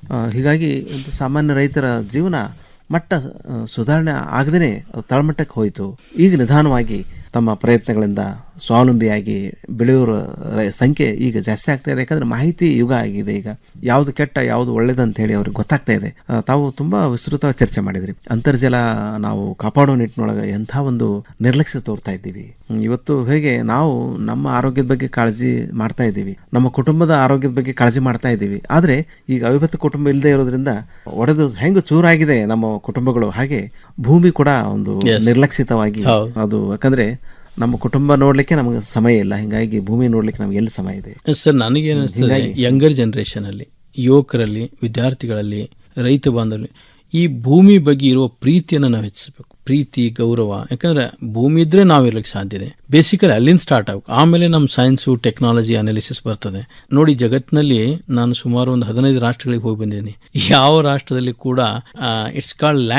ಆ, ಹೀಗಾಗಿ ಒಂದು ಸಾಮಾನ್ಯ ರೈತರ ಜೀವನ ಮಟ್ಟ ಆ, ಸುಧಾರಣೆ ಆಗದೇ ತಳಮಟ್ಟಕ್ಕೆ ಹೋಯಿತು ಈಗ ನಿಧಾನವಾಗಿ ತಮ್ಮ ಪ್ರಯತ್ನಗಳಿಂದ ಸ್ವಾವಲಂಬಿಯಾಗಿ ಬೆಳೆಯೋರ ರೈ- ಸಂಖ್ಯೆ ಈಗ ಜಾಸ್ತಿ ಆಗ್ತಾ ಇದೆ ಯಾಕಂದ್ರೆ ಮಾಹಿತಿ ಯುಗ ಆಗಿದೆ ಈಗ ಯಾವುದು ಕೆಟ್ಟ ಯಾವುದು ಒಳ್ಳೇದು ಅಂತ ಹೇಳಿ ಅವ್ರಿಗೆ ಗೊತ್ತಾಗ್ತಾ ಇದೆ ಆ, ತಾವು ತುಂಬಾ ವಿಸ್ತೃತವಾಗಿ ಚರ್ಚೆ ಮಾಡಿದ್ರಿ ಅಂತರ್ಜಲ ನಾವು ಕಾಪಾಡೋ ನಿಟ್ಟಿನೊಳಗೆ ಎಂಥ ಒಂದು ನಿರ್ಲಕ್ಷ್ಯ ತೋರ್ತಾ ಇದ್ದೀವಿ ಹ್ಮ್, ಇವತ್ತು ಹೇಗೆ ನಾವು ನಮ್ಮ ಆರೋಗ್ಯದ ಬಗ್ಗೆ ಕಾಳಜಿ ಮಾಡ್ತಾ ಇದ್ದೀವಿ ನಮ್ಮ ಕುಟುಂಬದ ಆರೋಗ್ಯದ ಬಗ್ಗೆ ಕಾಳಜಿ ಮಾಡ್ತಾ ಇದ್ದೀವಿ ಆದ್ರೆ ಈಗ ಅವಿಭಕ್ತ ಕುಟುಂಬ ಇಲ್ಲದೆ ಇರೋದ್ರಿಂದ ಒಡೆದು ಹೆಂಗ್ ಚೂರಾಗಿದೆ ನಮ್ಮ ಕುಟುಂಬಗಳು ಹಾಗೆ ಭೂಮಿ ಕೂಡ ಒಂದು
Yes.
ನಿರ್ಲಕ್ಷಿತವಾಗಿ
ಹೌದು.
ಅದು ಯಾಕಂದ್ರೆ ನಮ್ಮ ಕುಟುಂಬ ನೋಡ್ಲಿಕ್ಕೆ ನಮಗೆ ಸಮಯ ಇಲ್ಲ ಹಿಂಗಾಗಿ ಭೂಮಿ ನೋಡ್ಲಿಕ್ಕೆ ನಮ್ಗೆ ಎಲ್ಲಿ ಸಮಯ ಇದೆ
ಸರ್ ನನಗೇನು ಅನಿಸ್ತದೆ
ಹೀಗಾಗಿ-
ಯಂಗರ್ ಜನರೇಷನಲ್ಲಿ ಯುವಕರಲ್ಲಿ ವಿದ್ಯಾರ್ಥಿಗಳಲ್ಲಿ ರೈತ ಬಾಂಧವರಲ್ಲಿ ಈ ಭೂಮಿ ಬಗ್ಗೆ ಇರುವ ಪ್ರೀತಿಯನ್ನು ನಾವು ಹೆಚ್ಚಿಸಬೇಕು ಪ್ರೀತಿ ಗೌರವ ಯಾಕಂದ್ರೆ ಭೂಮಿ ಇದ್ರೆ ನಾವು ಇರ್ಲಿಕ್ಕೆ ಸಾಧ್ಯ ಇದೆ ಬೇಸಿಕಲಿ ಅಲ್ಲಿಂದ ಸ್ಟಾರ್ಟ್ ಆಗಬೇಕು ಆಮೇಲೆ ನಮ್ಮ ಸೈನ್ಸು ಟೆಕ್ನಾಲಜಿ ಅನಾಲಿಸಿಸ್ ಬರ್ತದೆ ನೋಡಿ ಜಗತ್ತಿನಲ್ಲಿ ನಾನು ಸುಮಾರು ಒಂದು ಹದಿನೈದು ರಾಷ್ಟ್ರಗಳಿಗೆ ಹೋಗಿ ಬಂದಿದ್ದೀನಿ ಯಾವ ರಾಷ್ಟ್ರದಲ್ಲಿ ಕೂಡ ಇಟ್ಸ್ ಕಾಲ್ಡ್